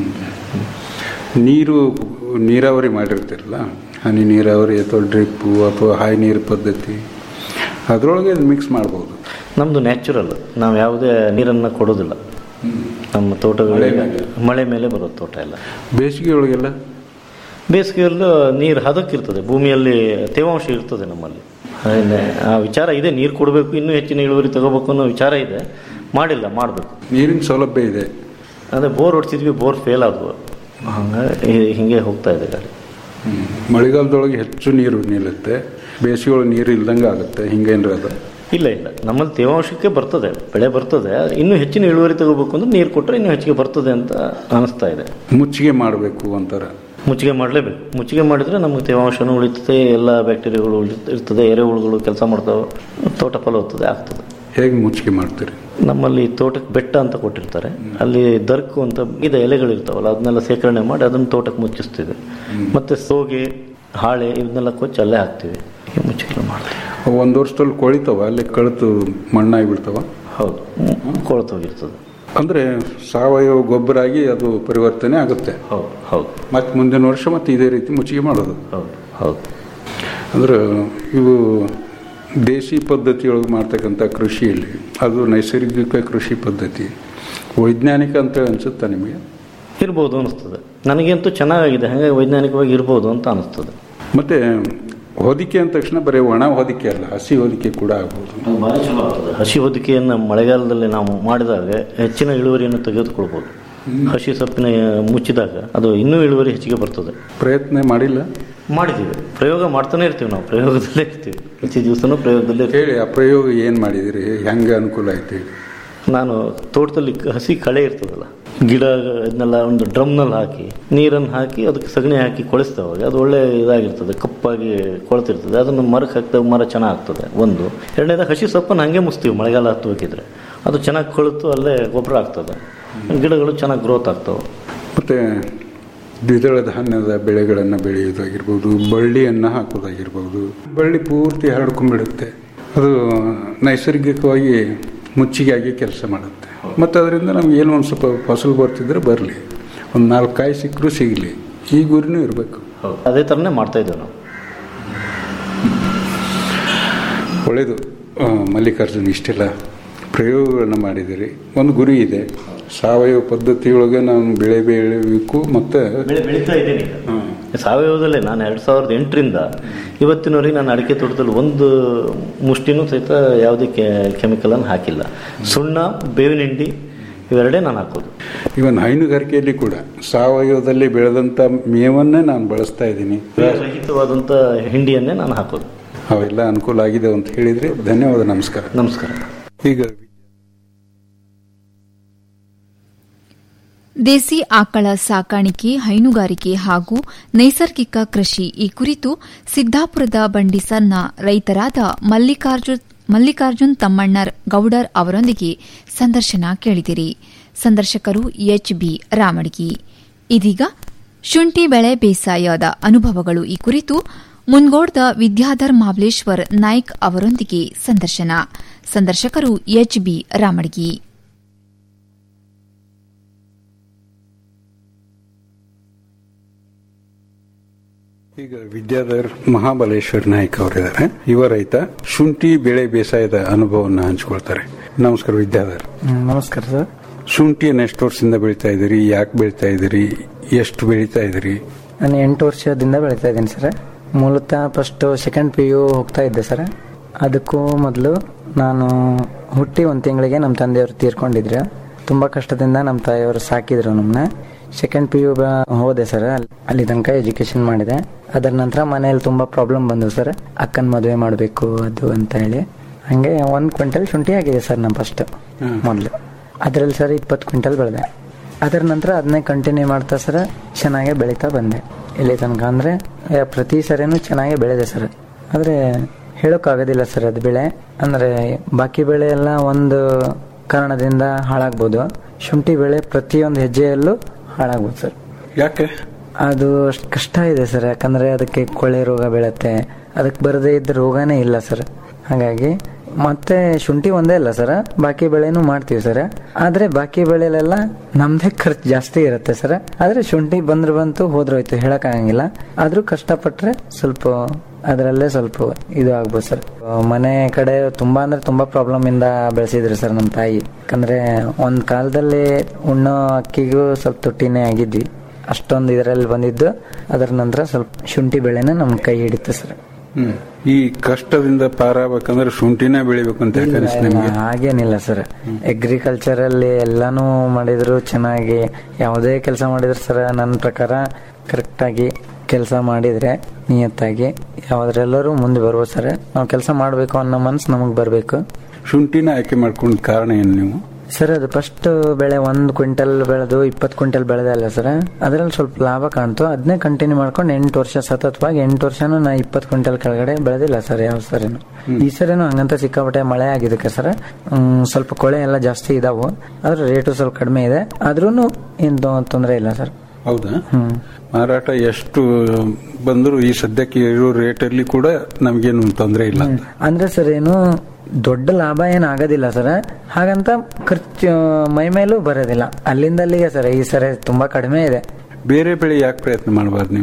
ನೀರು ನೀರಾವರಿ ಮಾಡಿರ್ತೀರಲ್ಲ ಹನಿ ನೀರಾವರಿ ಅಥವಾ ಡ್ರಿಪ್ಪು ಅಥವಾ ಹಾಯಿ ನೀರು ಪದ್ಧತಿ ಅದರೊಳಗೆ ಮಿಕ್ಸ್ ಮಾಡ್ಬೋದು ನಮ್ಮದು ನ್ಯಾಚುರಲ್ ನಾವು ಯಾವುದೇ ನೀರನ್ನು ಕೊಡೋದಿಲ್ಲ ನಮ್ಮ ತೋಟಗಳಿಗೆ ಮಳೆ ಮೇಲೆ ಬರೋದು ತೋಟ ಎಲ್ಲ ಬೇಸಿಗೆ ಒಳಗೆಲ್ಲ ಬೇಸಿಗೆಯಲ್ಲೂ ನೀರು ಹದಕ್ಕಿರ್ತದೆ ಭೂಮಿಯಲ್ಲಿ ತೇವಾಂಶ ಇರ್ತದೆ ನಮ್ಮಲ್ಲಿ ಅದರಿಂದ ಆ ವಿಚಾರ ಇದೆ ನೀರು ಕೊಡಬೇಕು ಇನ್ನೂ ಹೆಚ್ಚಿನ ಇಳುವರಿ ತಗೋಬೇಕು ಅನ್ನೋ ವಿಚಾರ ಇದೆ ಮಾಡಿಲ್ಲ ಮಾಡಬೇಕು ನೀರಿನ ಸೌಲಭ್ಯ ಇದೆ ಅದೇ ಬೋರ್ ಹೊಡ್ಸಿದ್ವಿ ಬೋರ್ ಫೇಲ್ ಆದವು ಹಂಗಾಗಿ ಹಿಂಗೆ ಹೋಗ್ತಾ ಇದೆ ಗಾಡಿ ಮಳೆಗಾಲದೊಳಗೆ ಹೆಚ್ಚು ನೀರು ನಿಲ್ಲುತ್ತೆ ಬೇಸಿಗೆ ಒಳಗೆ ನೀರು ಇಲ್ದಂಗೆ ಆಗುತ್ತೆ ಹಿಂಗೇನ್ರ ಅದು ಇಲ್ಲ ಇಲ್ಲ ನಮ್ಮಲ್ಲಿ ತೇವಾಂಶಕ್ಕೆ ಬರ್ತದೆ ಬೆಳೆ ಬರ್ತದೆ ಇನ್ನೂ ಹೆಚ್ಚಿನ ಇಳುವರಿ ತಗೋಬೇಕು ಅಂದ್ರೆ ನೀರು ಕೊಟ್ಟರೆ ಇನ್ನೂ ಹೆಚ್ಚಿಗೆ ಬರ್ತದೆ ಅಂತ ಅನಿಸ್ತಾ ಇದೆ ಮುಚ್ಚಿಗೆ ಮಾಡಬೇಕು ಅಂತಾರೆ ಮುಚ್ಚಿಗೆ ಮಾಡಲೇಬೇಕು ಮುಚ್ಚಿಗೆ ಮಾಡಿದರೆ ನಮಗೆ ತೇವಾಂಶನೂ ಉಳಿತದೆ ಎಲ್ಲ ಬ್ಯಾಕ್ಟೀರಿಯಾಗಳು ಉಳಿತ ಇರ್ತದೆ ಎರೆಹುಳುಗಳು ಕೆಲಸ ಮಾಡ್ತಾವೆ ತೋಟ ಫಲವತ್ತತೆ ಆಗ್ತದೆ ಹೇಗೆ ಮುಚ್ಚಿಗೆ ಮಾಡ್ತೀರಿ ನಮ್ಮಲ್ಲಿ ತೋಟಕ್ಕೆ ಬೆಟ್ಟ ಅಂತ ಕೊಟ್ಟಿರ್ತಾರೆ ಅಲ್ಲಿ ದರ್ಕು ಅಂತ ಇದೆ ಎಲೆಗಳಿರ್ತಾವಲ್ಲ ಅದನ್ನೆಲ್ಲ ಸೇಕರಣೆ ಮಾಡಿ ಅದನ್ನು ತೋಟಕ್ಕೆ ಮುಚ್ಚಿಸ್ತೀವಿ ಮತ್ತು ಸೋಗೆ ಹಾಳೆ ಇವನ್ನೆಲ್ಲ ಕೊಚ್ಚಿ ಅಲ್ಲೇ ಹಾಕ್ತೀವಿ ಹೀಗೆ ಮುಚ್ಚಿಗೆ ಮಾಡ್ತೀವಿ ಅವು ಒಂದು ವರ್ಷದಲ್ಲಿ ಕೊಳಿತಾವ ಅಲ್ಲಿ ಕಳಿತು ಮಣ್ಣಾಗಿ ಬೀಳ್ತಾವ ಹೌದು ಕೊಳ್ತೋಗಿರ್ತದೆ ಅಂದರೆ ಸಾವಯವ ಗೊಬ್ಬರ ಆಗಿ ಅದು ಪರಿವರ್ತನೆ ಆಗುತ್ತೆ ಹೌದು ಹೌದು ಮತ್ತೆ ಮುಂದಿನ ವರ್ಷ ಮತ್ತೆ ಇದೇ ರೀತಿ ಮುಚ್ಚಿಗೆ ಮಾಡೋದು ಹೌದು ಹೌದು ಅಂದ್ರೆ ಇವು ದೇಸಿ ಪದ್ಧತಿಯೊಳಗೆ ಮಾಡ್ತಕ್ಕಂಥ ಕೃಷಿಯಲ್ಲಿ ಅದು ನೈಸರ್ಗಿಕ ಕೃಷಿ ಪದ್ಧತಿ ವೈಜ್ಞಾನಿಕ ಅಂತ ಅನಿಸುತ್ತಾ ನಿಮಗೆ ಇರ್ಬೋದು ಅನಿಸ್ತದೆ ನನಗಂತೂ ಚೆನ್ನಾಗಿದೆ ಹಾಗಾಗಿ ವೈಜ್ಞಾನಿಕವಾಗಿ ಇರ್ಬೋದು ಅಂತ ಅನಿಸ್ತದೆ ಮತ್ತು ಹೊದಿಕೆ ಅಂದ ತಕ್ಷಣ ಬರೀ ಒಣ ಹೊದಿಕೆ ಅಲ್ಲ ಹಸಿ ಹೊದಿಕೆ ಕೂಡ ಆಗ್ಬೋದು ಅದು ಭಾರಿ ಚಲೋ ಆಗ್ತದೆ ಹಸಿ ಹೊದಿಕೆಯನ್ನು ಮಳೆಗಾಲದಲ್ಲಿ ನಾವು ಮಾಡಿದಾಗ ಹೆಚ್ಚಿನ ಇಳುವರಿಯನ್ನು ತೆಗೆದುಕೊಳ್ಬೋದು ಹಸಿ ಸೊಪ್ಪಿನ ಮುಚ್ಚಿದಾಗ ಅದು ಇನ್ನೂ ಇಳುವರಿ ಹೆಚ್ಚಿಗೆ ಬರ್ತದೆ ಪ್ರಯತ್ನ ಮಾಡಿಲ್ಲ ಮಾಡಿದ್ದೀವಿ ಪ್ರಯೋಗ ಮಾಡ್ತಾನೆ ಇರ್ತೀವಿ ನಾವು ಪ್ರಯೋಗದಲ್ಲೇ ಇರ್ತೀವಿ ಪ್ರತಿ ದಿವಸನೂ ಪ್ರಯೋಗದಲ್ಲೇ ಇರ್ತೀವಿ ಹೇಳಿ ಆ ಪ್ರಯೋಗ ಏನು ಮಾಡಿದಿರಿ ಹೆಂಗೆ ಅನುಕೂಲ ಆಯ್ತು ಹೇಳಿ ನಾನು ತೋಟದಲ್ಲಿ ಕ- ಹಸಿ ಕಳೆ ಇರ್ತದಲ್ಲ ಗಿಡ ಇದನ್ನೆಲ್ಲ ಒಂದು ಡ್ರಮ್ನಲ್ಲಿ ಹಾಕಿ ನೀರನ್ನು ಹಾಕಿ ಅದಕ್ಕೆ ಸಗಣಿ ಹಾಕಿ ಕೊಳಿಸ್ತೇವಾಗ ಅದು ಒಳ್ಳೆ ಇದಾಗಿರ್ತದೆ ಕಪ್ಪಾಗಿ ಕೊಳ್ತಿರ್ತದೆ ಅದನ್ನು ಮರಕ್ಕೆ ಹಾಕಿದಾಗ ಮರ ಚೆನ್ನಾಗ್ತದೆ ಒಂದು ಎರಡನೇದಾಗ ಹಸಿ ಸೊಪ್ಪನ್ನು ಹಾಗೆ ಮುಸ್ತೀವಿ ಮಳೆಗಾಲ ಹತ್ತು ಬೇಕಿದ್ರೆ ಅದು ಚೆನ್ನಾಗಿ ಕೊಳೆತು ಅಲ್ಲೇ ಗೊಬ್ಬರ ಆಗ್ತದೆ ಗಿಡಗಳು ಚೆನ್ನಾಗಿ ಗ್ರೋತ್ ಆಗ್ತವೆ ಮತ್ತು ದ್ವಿದಳ ಧಾನ್ಯದ ಬೆಳೆಗಳನ್ನು ಬೆಳೆಯೋದಾಗಿರ್ಬೋದು ಬಳ್ಳಿಯನ್ನು ಹಾಕೋದಾಗಿರ್ಬೋದು ಬಳ್ಳಿ ಪೂರ್ತಿ ಹರಡ್ಕೊಂಡ್ಬಿಡುತ್ತೆ ಅದು ನೈಸರ್ಗಿಕವಾಗಿ ಮುಚ್ಚಿಗೆಯಾಗಿ ಕೆಲಸ ಮಾಡುತ್ತೆ ಮತ್ತು ಅದರಿಂದ ನಮ್ಗೆ ಏನೋ ಒಂದು ಸ್ವಲ್ಪ ಫಸಲು ಬರ್ತಿದ್ರೆ ಬರಲಿ ಒಂದು ನಾಲ್ಕು ಕಾಯಿ ಸಿಕ್ಕರೂ ಸಿಗಲಿ ಈ ಗುರಿನೂ ಇರಬೇಕು ಅದೇ ಥರನೇ ಮಾಡ್ತಾ ಇದ್ದೇವೆ ನಾವು ಒಳ್ಳೆಯದು ಆ, ಮಲ್ಲಿಕಾರ್ಜುನ್ ಇಷ್ಟೆಲ್ಲ ಪ್ರಯೋಗಗಳನ್ನು ಮಾಡಿದಿರಿ ಒಂದು ಗುರಿ ಇದೆ ಸಾವಯವ ಪದ್ಧತಿಯೊಳಗೆ ನಾನು ಬೆಳೆ ಬೆಳಿಬೇಕು ಮತ್ತು ಬೆಳೆ ಬೆಳೀತಾ ಇದ್ದೀನಿ ಸಾವಯವದಲ್ಲೇ ನಾನು ಎರಡು ಸಾವಿರದ ಎಂಟರಿಂದ ಇವತ್ತಿನವರೆಗೆ ನಾನು ಅಡಿಕೆ ತೋಟದಲ್ಲಿ ಒಂದು ಮುಷ್ಟಿನೂ ಸಹಿತ ಯಾವುದೇ ಕೆಮಿಕಲನ್ನು ಹಾಕಿಲ್ಲ ಸುಣ್ಣ ಬೇವಿನ ಹಿಂಡಿ ಇವೆರಡೇ ನಾನು ಹಾಕೋದು ಇವನ್ ಹೈನುಗಾರಿಕೆಯಲ್ಲಿ ಕೂಡ ಸಾವಯವದಲ್ಲಿ ಬೆಳೆದಂಥ ಮೇವನ್ನೇ ನಾನು ಬಳಸ್ತಾ ಇದ್ದೀನಿ ರಹಿತವಾದಂಥ ಹಿಂಡಿಯನ್ನೇ ನಾನು ಹಾಕೋದು ಅವೆಲ್ಲ ಅನುಕೂಲ ಆಗಿದೆ ಅಂತ ಹೇಳಿದ್ರೆ ಧನ್ಯವಾದ ನಮಸ್ಕಾರ ನಮಸ್ಕಾರ ಈಗ ದೇಸಿ ಆಕಳ ಸಾಕಾಣಿಕೆ ಹೈನುಗಾರಿಕೆ ಹಾಗೂ ನೈಸರ್ಗಿಕ ಕೃಷಿ ಈ ಕುರಿತು ಸಿದ್ದಾಪುರದ ಬಂಡಿಸರ್ನ ರೈತರಾದ ಮಲ್ಲಿಕಾರ್ಜುನ್ ಮಲ್ಲಿಕಾರ್ಜುನ್ ತಮ್ಮಣ್ಣರ್ ಗೌಡರ್ ಅವರೊಂದಿಗೆ ಸಂದರ್ಶನ ಕೇಳಿದಿರಿ ಸಂದರ್ಶಕರು ಎಚ್ ಬಿ ರಾಮಡ್ಗಿ ಇದೀಗ ಶುಂಠಿ ಬೆಳೆ ಬೇಸಾಯದ ಅನುಭವಗಳು ಈ ಕುರಿತು ಮುನ್ಗೋಡ್ದ ವಿದ್ಯಾಧರ್ ಮಾಬ್ಲೇಶ್ವರ್ ನಾಯ್ಕ್ ಅವರೊಂದಿಗೆ ಸಂದರ್ಶನ ಸಂದರ್ಶಕರು ಎಚ್ ಬಿ ರಾಮಡ್ಗಿ ಈಗ ವಿದ್ಯಾಧರ್ ಮಹಾಬಲೇಶ್ವರ್ ನಾಯ್ಕ ಅವರಿದ್ದಾರೆ ಯುವ ರೈತ ಶುಂಠಿ ಬೆಳೆ ಬೇಸಾಯದ ಅನುಭವವನ್ನು ಹಂಚಿಕೊಳ್ತಾರೆ ನಮಸ್ಕಾರ ವಿದ್ಯಾಧರ್ ಹ್ಮ್, ನಮಸ್ಕಾರ ಸರ್ ಶುಂಠಿಯನ್ನು ಎಷ್ಟು ವರ್ಷದಿಂದ ಬೆಳೀತಾ ಇದ್ದೀರಿ ಯಾಕೆ ಬೆಳೀತಾ ಇದ್ದೀರಿ ಎಷ್ಟು ಬೆಳೀತಾ ಇದ್ದೀರಿ ನಾನು ಎಂಟು ವರ್ಷದಿಂದ ಬೆಳೀತಾ ಇದ್ದೀನಿ ಸರ್ ಮೂಲತಃ ಫಸ್ಟ್ ಸೆಕೆಂಡ್ ಪಿ ಯು ಹೋಗ್ತಾ ಇದ್ದೆ ಸರ್ ಅದಕ್ಕೂ ಮೊದಲು ನಾನು ಹುಟ್ಟಿ ಒಂದು ತಿಂಗಳಿಗೆ ನಮ್ಮ ತಂದೆಯವರು ತೀರ್ಕೊಂಡಿದ್ರು ತುಂಬ ಕಷ್ಟದಿಂದ ನಮ್ಮ ತಾಯಿಯವರು ಸಾಕಿದ್ರು ನಮ್ಮನ್ನ ಸೆಕೆಂಡ್ ಪಿ ಯು ಹೋದೆ ಸರ್ ಅಲ್ಲಿ ತನಕ ಎಜುಕೇಶನ್ ಮಾಡಿದೆ ಅದರ ನಂತರ ಮನೆಯಲ್ಲಿ ತುಂಬ ಪ್ರಾಬ್ಲಮ್ ಬಂದವು ಸರ್ ಅಕ್ಕನ ಮದುವೆ ಮಾಡಬೇಕು ಅದು ಅಂತ ಹೇಳಿ ಹಂಗೆ ಒಂದು ಕ್ವಿಂಟಲ್ ಶುಂಠಿ ಆಗಿದೆ ಸರ್ ನಮ್ಮ ಫಸ್ಟ್ ಮೊದಲು ಅದರಲ್ಲಿ ಸರ್ ಇಪ್ಪತ್ತು ಕ್ವಿಂಟಲ್ ಬೆಳೆದೆ ಅದರ ನಂತರ ಅದನ್ನೇ ಕಂಟಿನ್ಯೂ ಮಾಡ್ತಾ ಸರ್ ಚೆನ್ನಾಗೇ ಬೆಳೀತಾ ಬಂದೆ ಇಲ್ಲಿ ತನಕ ಅಂದರೆ ಪ್ರತಿ ಸರಿನೂ ಚೆನ್ನಾಗೇ ಬೆಳೆದೆ ಸರ್ ಆದರೆ ಹೇಳೋಕ್ಕಾಗೋದಿಲ್ಲ ಸರ್ ಅದು ಬೆಳೆ ಅಂದರೆ ಬಾಕಿ ಬೆಳೆ ಎಲ್ಲ ಒಂದು ಕಾರಣದಿಂದ ಹಾಳಾಗ್ಬೋದು ಶುಂಠಿ ಬೆಳೆ ಪ್ರತಿಯೊಂದು ಹೆಜ್ಜೆಯಲ್ಲೂ ಹಾಳಾಗ್ಬೋದು ಸರ್ ಯಾಕೆ ಅದು ಅಷ್ಟು ಕಷ್ಟ ಇದೆ ಸರ್ ಯಾಕಂದರೆ ಅದಕ್ಕೆ ಕೊಳೆ ರೋಗ ಬೀಳತ್ತೆ ಅದಕ್ಕೆ ಬರದೇ ಇದ್ದ ರೋಗನೇ ಇಲ್ಲ ಸರ್ ಹಾಗಾಗಿ ಮತ್ತೆ ಶುಂಠಿ ಒಂದೇ ಅಲ್ಲ ಸರ್ ಬಾಕಿ ಬೆಳೆನೂ ಮಾಡ್ತೀವಿ ಸರ್ ಆದರೆ ಬಾಕಿ ಬೆಳೆಲೆಲ್ಲ ನಮ್ಮದೇ ಖರ್ಚು ಜಾಸ್ತಿ ಇರುತ್ತೆ ಸರ್ ಆದರೆ ಶುಂಠಿ ಬಂದ್ರೆ ಬಂತು ಹೋದ್ರೋಯ್ತು ಹೇಳೋಕ್ಕಾಗಂಗಿಲ್ಲ ಆದರೂ ಕಷ್ಟಪಟ್ಟರೆ ಸ್ವಲ್ಪ ಅದರಲ್ಲೇ ಸ್ವಲ್ಪ ಇದು ಆಗ್ಬೋದು ಸರ್ ಮನೆ ಕಡೆ ತುಂಬಾ ಅಂದ್ರೆ ತುಂಬಾ ಪ್ರಾಬ್ಲಮ್ ಇಂದ ಬೆಳೆಸಿದ್ರು ಸರ್ ನಮ್ಮ ತಾಯಿ ಯಾಕಂದ್ರೆ ಒಂದ್ ಕಾಲದಲ್ಲಿ ಉಣ್ಣೋ ಅಕ್ಕಿಗೂ ಸ್ವಲ್ಪ ತುಟ್ಟಿನೇ ಆಗಿದ್ವಿ ಅಷ್ಟೊಂದು ಇದರಲ್ಲಿ ಬಂದಿದ್ದು ಅದರ ನಂತರ ಸ್ವಲ್ಪ ಶುಂಠಿ ಬೆಳೆನ ನಮ್ ಕೈ ಹಿಡಿತು ಸರ್ ಹ್ಮ್. ಈ ಕಷ್ಟದಿಂದ ಪಾರಾಗಬೇಕಂದ್ರೆ ಶುಂಠಿನೇ ಬೆಳಿಬೇಕು ಅಂತ ಯಾಕೆ ಅನಿಸ್ತು ನಿಮಗೆ ಹಾಗೇನಿಲ್ಲ ಸರ್ ಅಗ್ರಿಕಲ್ಚರ್ ಅಲ್ಲಿ ಎಲ್ಲಾನು ಮಾಡಿದ್ರು ಚೆನ್ನಾಗಿ ಯಾವುದೇ ಕೆಲಸ ಮಾಡಿದ್ರು ಸರ್ ನನ್ನ ಪ್ರಕಾರ ಕರೆಕ್ಟ್ ಆಗಿ ಕೆಲಸ ಮಾಡಿದ್ರೆ ನಿಯತ್ತಾಗಿ ಯಾವ್ದ್ರೆಲ್ಲರೂ ಮುಂದೆ ಬರ್ಬೋದು ಸರ್ ನಾವು ಕೆಲಸ ಮಾಡಬೇಕು ಅನ್ನೋ ಮನ್ಸು ನಮಗೆ ಬರಬೇಕು ಶುಂಠಿನ ಆಯ್ಕೆ ಮಾಡ್ಕೊಂಡ ಕಾರಣ ಏನು ನೀವು ಸರ್ ಅದು ಫಸ್ಟ್ ಬೆಳೆ ಒಂದು ಕ್ವಿಂಟಲ್ ಬೆಳೆದು ಇಪ್ಪತ್ತು ಕ್ವಿಂಟಲ್ ಬೆಳೆದೆ ಅಲ್ಲ ಸರ್ ಅದರಲ್ಲಿ ಸ್ವಲ್ಪ ಲಾಭ ಕಾಣ್ತು ಅದನ್ನೇ ಕಂಟಿನ್ಯೂ ಮಾಡ್ಕೊಂಡು ಎಂಟು ವರ್ಷ ಸತತವಾಗಿ ಎಂಟು ವರ್ಷನೂ ನಾ ಇಪ್ಪತ್ತು ಕ್ವಿಂಟಲ್ ಕೆಳಗಡೆ ಬೆಳೆದಿಲ್ಲ ಸರ್ ಯಾವ ಸರಿನು ಈ ಸರಿನು ಹಂಗಂತ ಸಿಕ್ಕಾಪಟ್ಟೆ ಮಳೆ ಆಗಿದ್ದಕ್ಕೆ ಸರ್ ಹ್ಮ್, ಸ್ವಲ್ಪ ಕೊಳೆ ಎಲ್ಲ ಜಾಸ್ತಿ ಇದಾವು ಅದ್ರ ರೇಟು ಸ್ವಲ್ಪ ಕಡಿಮೆ ಇದೆ ಆದ್ರೂ ಏನು ತೊಂದರೆ ಇಲ್ಲ ಸರ್ ಹೌದಾ ಹ್ಮ್ ಮಾರಾಟ ಎಷ್ಟು ಬಂದರೂ ಈ ಸದ್ಯಕ್ಕೆ ಇರೋ ರೇಟಲ್ಲಿ ಕೂಡ ನಮಗೇನು ತೊಂದರೆ ಇಲ್ಲ ಅಂತ ಅಂದ್ರೆ ಸರ್ ಏನು ದೊಡ್ಡ ಲಾಭ ಏನು ಆಗೋದಿಲ್ಲ ಸರ್ ಹಾಗಂತ ಖರ್ಚು ಮೈ ಮೇಲೂ ಬರೋದಿಲ್ಲ ಅಲ್ಲಿಂದ ಅಲ್ಲಿಗೆ ಸರ್ ಈ ಸರಿ ತುಂಬಾ ಕಡಿಮೆ ಇದೆ ಬೇರೆ ಬೆಳೆ ಯಾಕೆ ಪ್ರಯತ್ನ ಮಾಡಬಾರ್ದು ನೀವು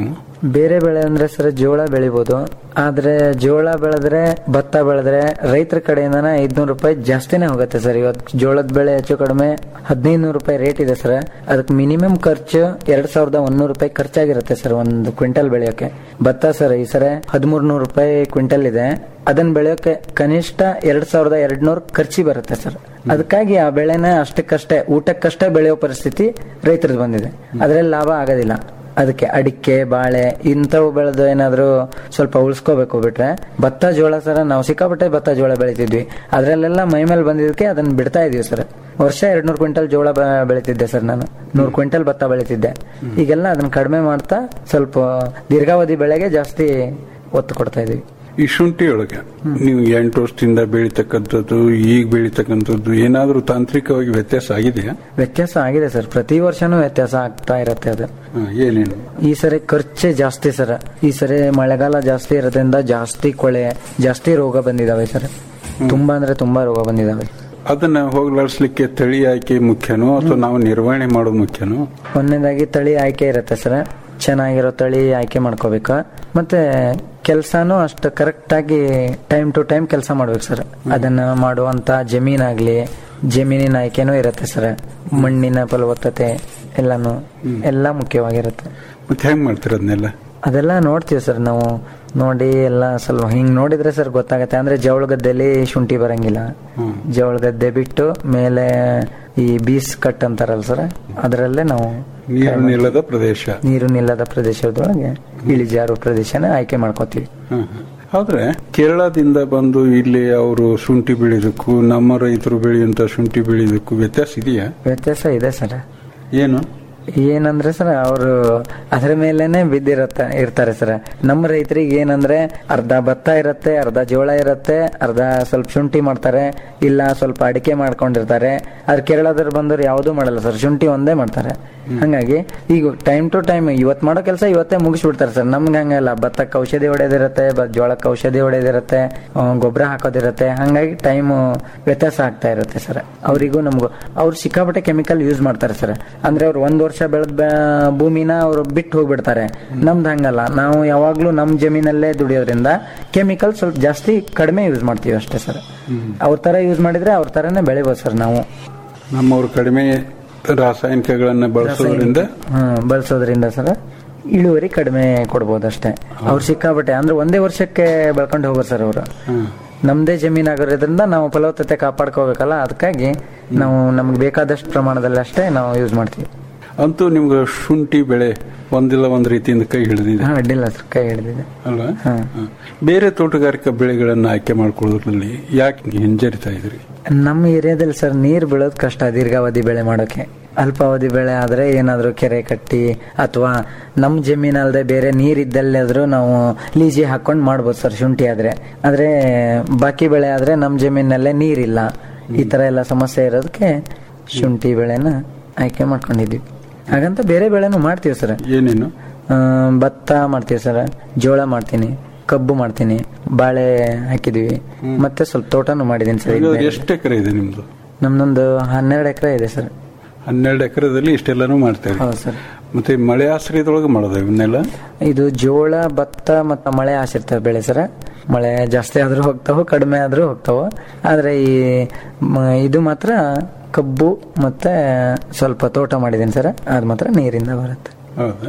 ಬೇರೆ ಬೆಳೆ ಅಂದ್ರೆ ಸರ್ ಜೋಳ ಬೆಳಿಬೋದು ಆದ್ರೆ ಜೋಳ ಬೆಳೆದ್ರೆ ಭತ್ತ ಬೆಳೆದ್ರೆ ರೈತರ ಕಡೆಯಿಂದನೇ ಐದ್ನೂರು ರೂಪಾಯಿ ಜಾಸ್ತಿನೇ ಹೋಗುತ್ತೆ ಸರ್ ಇವತ್ತು ಜೋಳದ ಬೆಳೆ ಹೆಚ್ಚು ಕಡಿಮೆ ಹದಿನೈದು ನೂರು ರೂಪಾಯಿ ರೇಟ್ ಇದೆ ಸರ್ ಅದಕ್ಕೆ ಮಿನಿಮಮ್ ಖರ್ಚು ಎರಡ್ ಸಾವಿರದ ಒಂದೂರು ರೂಪಾಯಿ ಖರ್ಚಾಗಿರುತ್ತೆ ಸರ್ ಒಂದು ಕ್ವಿಂಟಲ್ ಬೆಳೆಯೋಕೆ ಭತ್ತ ಸರ್ ಈ ಸರಿ ಹದಿಮೂರು ನೂರು ರೂಪಾಯಿ ಕ್ವಿಂಟಲ್ ಇದೆ ಅದನ್ನ ಬೆಳೆಯೋಕೆ ಕನಿಷ್ಠ ಎರಡ್ ಸಾವಿರದ ಎರಡ್ ನೂರು ಖರ್ಚಿ ಬರುತ್ತೆ ಸರ್ ಅದಕ್ಕಾಗಿ ಆ ಬೆಳೆನ ಅಷ್ಟಕ್ಕಷ್ಟೇ ಊಟಕ್ಕಷ್ಟೇ ಬೆಳೆಯೋ ಪರಿಸ್ಥಿತಿ ರೈತರದ್ದು ಬಂದಿದೆ ಅದ್ರಲ್ಲಿ ಲಾಭ ಆಗೋದಿಲ್ಲ ಅದಕ್ಕೆ ಅಡಿಕೆ ಬಾಳೆ ಇಂಥವು ಬೆಳೆದು ಏನಾದ್ರು ಸ್ವಲ್ಪ ಉಳಿಸ್ಕೋಬೇಕು ಬಿಟ್ರೆ ಭತ್ತ ಜೋಳ ಸರ ನಾವು ಸಿಕ್ಕಾಪಟ್ಟೆ ಭತ್ತ ಜೋಳ ಬೆಳಿತಿದ್ವಿ ಅದ್ರಲ್ಲೆಲ್ಲ ಮೈ ಮೇಲೆ ಬಂದಿದ್ದಕ್ಕೆ ಅದನ್ನ ಬಿಡ್ತಾ ಇದೀವಿ ಸರ್ ವರ್ಷ ಎರಡ್ ನೂರು ಕ್ವಿಂಟಲ್ ಜೋಳ ಬೆ- ಬೆಳಿತಿದ್ದೆ ಸರ್ ನಾನು ನೂರು ಕ್ವಿಂಟಲ್ ಭತ್ತ ಬೆಳಿತಿದ್ದೆ ಈಗೆಲ್ಲ ಅದನ್ನ ಕಡಿಮೆ ಮಾಡ್ತಾ ಸ್ವಲ್ಪ ದೀರ್ಘಾವಧಿ ಬೆಳೆಗೆ ಜಾಸ್ತಿ ಒತ್ತು ಕೊಡ್ತಾ ಇದೀವಿ ಈ ಶುಂಠಿ ಒಳಗೆ ನೀವು ಎಂಟು ವರ್ಷದಿಂದ ಬೆಳೀತಕ್ಕಂಥದ್ದು ಈಗ ಬೆಳೀತಕ್ಕಂಥದ್ದು ಏನಾದರೂ ತಾಂತ್ರಿಕವಾಗಿ ವ್ಯತ್ಯಾಸ ಆಗಿದೆಯಾ ವ್ಯತ್ಯಾಸ ಆಗಿದೆ ಸರ್ ಪ್ರತಿ ವರ್ಷನೂ ವ್ಯತ್ಯಾಸ ಆಗ್ತಾ ಇರತ್ತೆ ಅದು ಹ, ಏನೇನು ಈ ಸರಿ ಖರ್ಚೆ ಜಾಸ್ತಿ ಸರ್ ಈ ಸರಿ ಮಳೆಗಾಲ ಜಾಸ್ತಿ ಇರೋದ್ರಿಂದ ಜಾಸ್ತಿ ಕೊಳೆ ಜಾಸ್ತಿ ರೋಗ ಬಂದಿದಾವೆ ಸರ್ ತುಂಬಾ ಅಂದ್ರೆ ತುಂಬಾ ರೋಗ ಬಂದಿದಾವೆ ಅದನ್ನ ಹೋಗ್ಲಾಡಿಸ್ಲಿಕ್ಕೆ ತಳಿ ಆಯ್ಕೆ ಮುಖ್ಯನೋ ಅಥವಾ ನಾವು ನಿರ್ವಹಣೆ ಮಾಡೋದು ಮುಖ್ಯನೋ ಒಂದನೇದಾಗಿ ತಳಿ ಆಯ್ಕೆ ಇರುತ್ತೆ ಸರ್ ಚೆನ್ನಾಗಿರೋ ತಳಿ ಆಯ್ಕೆ ಮಾಡ್ಕೋಬೇಕು ಮತ್ತೆ ಕೆಲಸನೂ ಅಷ್ಟು ಕರೆಕ್ಟ್ ಆಗಿ ಟೈಮ್ ಟು ಟೈಮ್ ಕೆಲಸ ಮಾಡ್ಬೇಕು ಸರ್ ಅದನ್ನ ಮಾಡುವಂತ ಜಮೀನಾಗ್ಲಿ ಜಮೀನಿನ ಆಯ್ಕೆನೂ ಇರುತ್ತೆ ಸರ್ ಮಣ್ಣಿನ ಫಲವತ್ತತೆ ಎಲ್ಲಾನು ಎಲ್ಲ ಮುಖ್ಯವಾಗಿರುತ್ತೆ ಮತ್ತೆ ಹೆಂಗ್ ಮಾಡ್ತೀರ ಅದನ್ನೆಲ್ಲ ಅದೆಲ್ಲ ನೋಡ್ತೀವಿ ಸರ್ ನಾವು ನೋಡಿ ಎಲ್ಲ ಸ್ವಲ್ಪ ಹಿಂಗ್ ನೋಡಿದ್ರೆ ಸರ್ ಗೊತ್ತಾಗತ್ತೆ ಅಂದ್ರೆ ಜವಳ ಗದ್ದೆಲಿ ಶುಂಠಿ ಬರಂಗಿಲ್ಲ ಹ್ಮ್. ಜವಳ ಗದ್ದೆ ಬಿಟ್ಟು ಮೇಲೆ ಈ ಬೀಸ್ ಕಟ್ ಅಂತಾರಲ್ಲ ಸರ್ ಅದರಲ್ಲೇ ನಾವು ನೀರು ನಿಲ್ಲದ ಪ್ರದೇಶ ನೀರು ನಿಲ್ಲದ ಪ್ರದೇಶದೊಳಗೆ ಇಳಿಜಾರು ಪ್ರದೇಶನ ಆಯ್ಕೆ ಮಾಡ್ಕೋತೀವಿ ಹ, ಹ. ಆದ್ರೆ ಕೇರಳದಿಂದ ಬಂದು ಇಲ್ಲಿ ಅವರು ಶುಂಠಿ ಬೆಳೆಯೋದಕ್ಕೂ ನಮ್ಮ ರೈತರು ಬೆಳೆಯುವಂತ ಶುಂಠಿ ಬೆಳೆಯೋದಕ್ಕೂ ವ್ಯತ್ಯಾಸ ಇದೆಯಾ ವ್ಯತ್ಯಾಸ ಇದೆ ಸರ್ ಏನು ಏನಂದ್ರೆ ಸರ್ ಅವರು ಅದ್ರ ಮೇಲೆನೆ ಬಿದ್ದಿರತ್ತೆ ಇರ್ತಾರೆ ಸರ್ ನಮ್ಮ ರೈತರಿಗೆ ಏನಂದ್ರೆ ಅರ್ಧ ಭತ್ತ ಇರತ್ತೆ ಅರ್ಧ ಜೋಳ ಇರತ್ತೆ ಅರ್ಧ ಸ್ವಲ್ಪ ಶುಂಠಿ ಮಾಡ್ತಾರೆ ಇಲ್ಲ ಸ್ವಲ್ಪ ಅಡಿಕೆ ಮಾಡ್ಕೊಂಡಿರ್ತಾರೆ ಅದ್ರ ಕೇರಳದವ್ರು ಬಂದವ್ರು ಯಾವುದೂ ಮಾಡಲ್ಲ ಸರ್ ಶುಂಠಿ ಒಂದೇ ಮಾಡ್ತಾರೆ ಹಂಗಾಗಿ ಈಗ ಟೈಮ್ ಟು ಟೈಮ್ ಇವತ್ ಮಾಡೋ ಕೆಲಸ ಇವತ್ತೇ ಮುಗಿಸ್ಬಿಡ್ತಾರೆ ಸರ್ ನಮ್ಗೆ ಹಂಗಲ್ಲ ಭತ್ತಕ್ಕೆ ಔಷಧಿ ಹೊಡೆದಿರತ್ತೆ ಬ- ಜೋಳಕ್ಕೆ ಔಷಧಿ ಹೊಡೆದಿರತ್ತೆ ಗೊಬ್ಬರ ಹಾಕೋದಿರತ್ತೆ ಹಂಗಾಗಿ ಟೈಮ್ ವ್ಯತ್ಯಾಸ ಆಗ್ತಾ ಇರುತ್ತೆ ಸರ್ ಅವರಿಗೂ ನಮಗೂ ಅವ್ರು ಸಿಕ್ಕಾಪಟ್ಟೆ ಕೆಮಿಕಲ್ ಯೂಸ್ ಮಾಡ್ತಾರೆ ಸರ್ ಅಂದ್ರೆ ಅವ್ರು ಒಂದ್ ವರ್ಷ ಬೆಳೆದ ಭೂಮಿನ ಅವ್ರು ಬಿಟ್ಟು ಹೋಗ್ಬಿಡ್ತಾರೆ ನಮ್ದು ಹಂಗಲ್ಲ ನಾವು ಯಾವಾಗ್ಲೂ ನಮ್ ಜಮೀನಲ್ಲೇ ದುಡಿಯೋದ್ರಿಂದ ಕೆಮಿಕಲ್ ಸ್ವಲ್ಪ ಜಾಸ್ತಿ ಕಡಿಮೆ ಯೂಸ್ ಮಾಡ್ತೀವಿ ಅಷ್ಟೇ ಸರ್ ಅವ್ರ ತರ ಯೂಸ್ ಮಾಡಿದ್ರೆ ಅವ್ರ ತರನೇ ಬೆಳಿಬೋದು ಸರ್ ನಾವು ನಮ್ಮವ್ರು ಕಡಿಮೆ ರಾಸಾಯನಿಕಗಳನ್ನ ಬಳಸೋದ್ರಿಂದ ಹ್ಮ್ ಬಳಸೋದ್ರಿಂದ ಸರ್ ಇಳುವರಿ ಕಡಿಮೆ ಕೊಡ್ಬೋದು ಅಷ್ಟೇ ಅವ್ರು ಸಿಕ್ಕಾಪಟ್ಟೆ ಅಂದ್ರೆ ಒಂದೇ ವರ್ಷಕ್ಕೆ ಬೆಳ್ಕೊಂಡು ಹೋಗೋರು ಸರ್ ಅವರು ಹ್ಮ್. ನಮ್ದೇ ಜಮೀನ್ ಆಗಿರೋದ್ರಿಂದ ನಾವು ಫಲವತ್ತತೆ ಕಾಪಾಡ್ಕೋಬೇಕಲ್ಲ ಅದಕ್ಕಾಗಿ ನಾವು ನಮ್ಗೆ ಬೇಕಾದಷ್ಟು ಪ್ರಮಾಣದಲ್ಲಿ ಅಷ್ಟೇ ನಾವು ಯೂಸ್ ಮಾಡ್ತೀವಿ ಅಂತೂ ನಿಮ್ಗೆ ಶುಂಠಿ ಬೆಳೆ ಒಂದಿಲ್ಲ ಒಂದ್ ರೀತಿಯಿಂದ ಕೈ ಹಿಡಿದಿದೆ ಹಾ ಅಡ್ಡಿಲ್ಲ ಸರ್ ಕೈ ಹಿಡಿದಿದೆ ಅಲ್ವಾ ಹಾ. ಹ. ಬೇರೆ ತೋಟಗಾರಿಕಾ ಬೆಳೆಗಳನ್ನ ಆಯ್ಕೆ ಮಾಡ್ಕೊಳ್ಳೋದ್ರಲ್ಲಿ ಯಾಕೆ ನೀವು ಹಿಂಜರಿತಾ ಇದ್ರಿ ನಮ್ಮ ಏರಿಯಾದಲ್ಲಿ ಸರ್ ನೀರು ಬೀಳೋದು ಕಷ್ಟ ದೀರ್ಘಾವಧಿ ಬೆಳೆ ಮಾಡೋಕೆ ಅಲ್ಪಾವಧಿ ಬೆಳೆ ಆದ್ರೆ ಏನಾದ್ರೂ ಕೆರೆ ಕಟ್ಟಿ ಅಥವಾ ನಮ್ಮ ಜಮೀನಲ್ಲದೆ ಬೇರೆ ನೀರಿದ್ದಲ್ಲಾದ್ರೂ ನಾವು ಲೀಜಿ ಹಾಕೊಂಡು ಮಾಡ್ಬೋದು ಸರ್ ಶುಂಠಿ ಆದ್ರೆ ಆದ್ರೆ ಬಾಕಿ ಬೆಳೆ ಆದ್ರೆ ನಮ್ಮ ಜಮೀನಲ್ಲೇ ನೀರಿಲ್ಲ ಈ ತರ ಎಲ್ಲ ಸಮಸ್ಯೆ ಇರೋದಕ್ಕೆ ಶುಂಠಿ ಬೆಳೆನ ಆಯ್ಕೆ ಮಾಡ್ಕೊಂಡಿದ್ವಿ ಹಾಗಂತ ಬೇರೆ ಬೆಳೆನೂ ಮಾಡ್ತೀವಿ ಸರ್ ಏನೇನು ಆ, ಭತ್ತ ಮಾಡ್ತೀವಿ ಸರ್ ಜೋಳ ಮಾಡ್ತೀನಿ ಕಬ್ಬು ಮಾಡ್ತೀನಿ ಬಾಳೆ ಹಾಕಿದೀವಿ ಮತ್ತೆ ಸ್ವಲ್ಪ ತೋಟನೂ ಮಾಡಿದೀನಿ ಸರ್ ಈಗ ಬೇರೆ. ಎಷ್ಟು ಎಕರೆ ಇದೆ ನಿಮ್ದು ನಮ್ದೊಂದು ಹನ್ನೆರಡು ಎಕರೆ ಇದೆ ಸರ್ ಹನ್ನೆರಡು ಎಕರೆದಲ್ಲಿ ಇಷ್ಟೆಲ್ಲಾನು ಮಾಡ್ತೇವೆ ಹೌದು ಸರ್ ಮತ್ತೆ ಮಳೆ ಆಶ್ರಯದೊಳಗೆ ಮಾಡೋದು ಇವನ್ನೆಲ್ಲ ಇದು ಜೋಳ ಭತ್ತ ಮತ್ತು ಮಳೆ ಆಸಿರ್ತವೆ ಬೆಳೆ ಸರ್ ಮಳೆ ಜಾಸ್ತಿ ಆದ್ರೂ ಹೋಗ್ತಾವ ಕಡಿಮೆ ಆದ್ರೂ ಹೋಗ್ತಾವ ಆದ್ರೆ ಈ ಮ- ಇದು ಮಾತ್ರ ಕಬ್ಬು ಮತ್ತೆ ಸ್ವಲ್ಪ ತೋಟ ಮಾಡಿದ್ದೀನಿ ಸರ್ ಅದು ಮಾತ್ರ ನೀರಿಂದ ಬರುತ್ತೆ ಹೌದಾ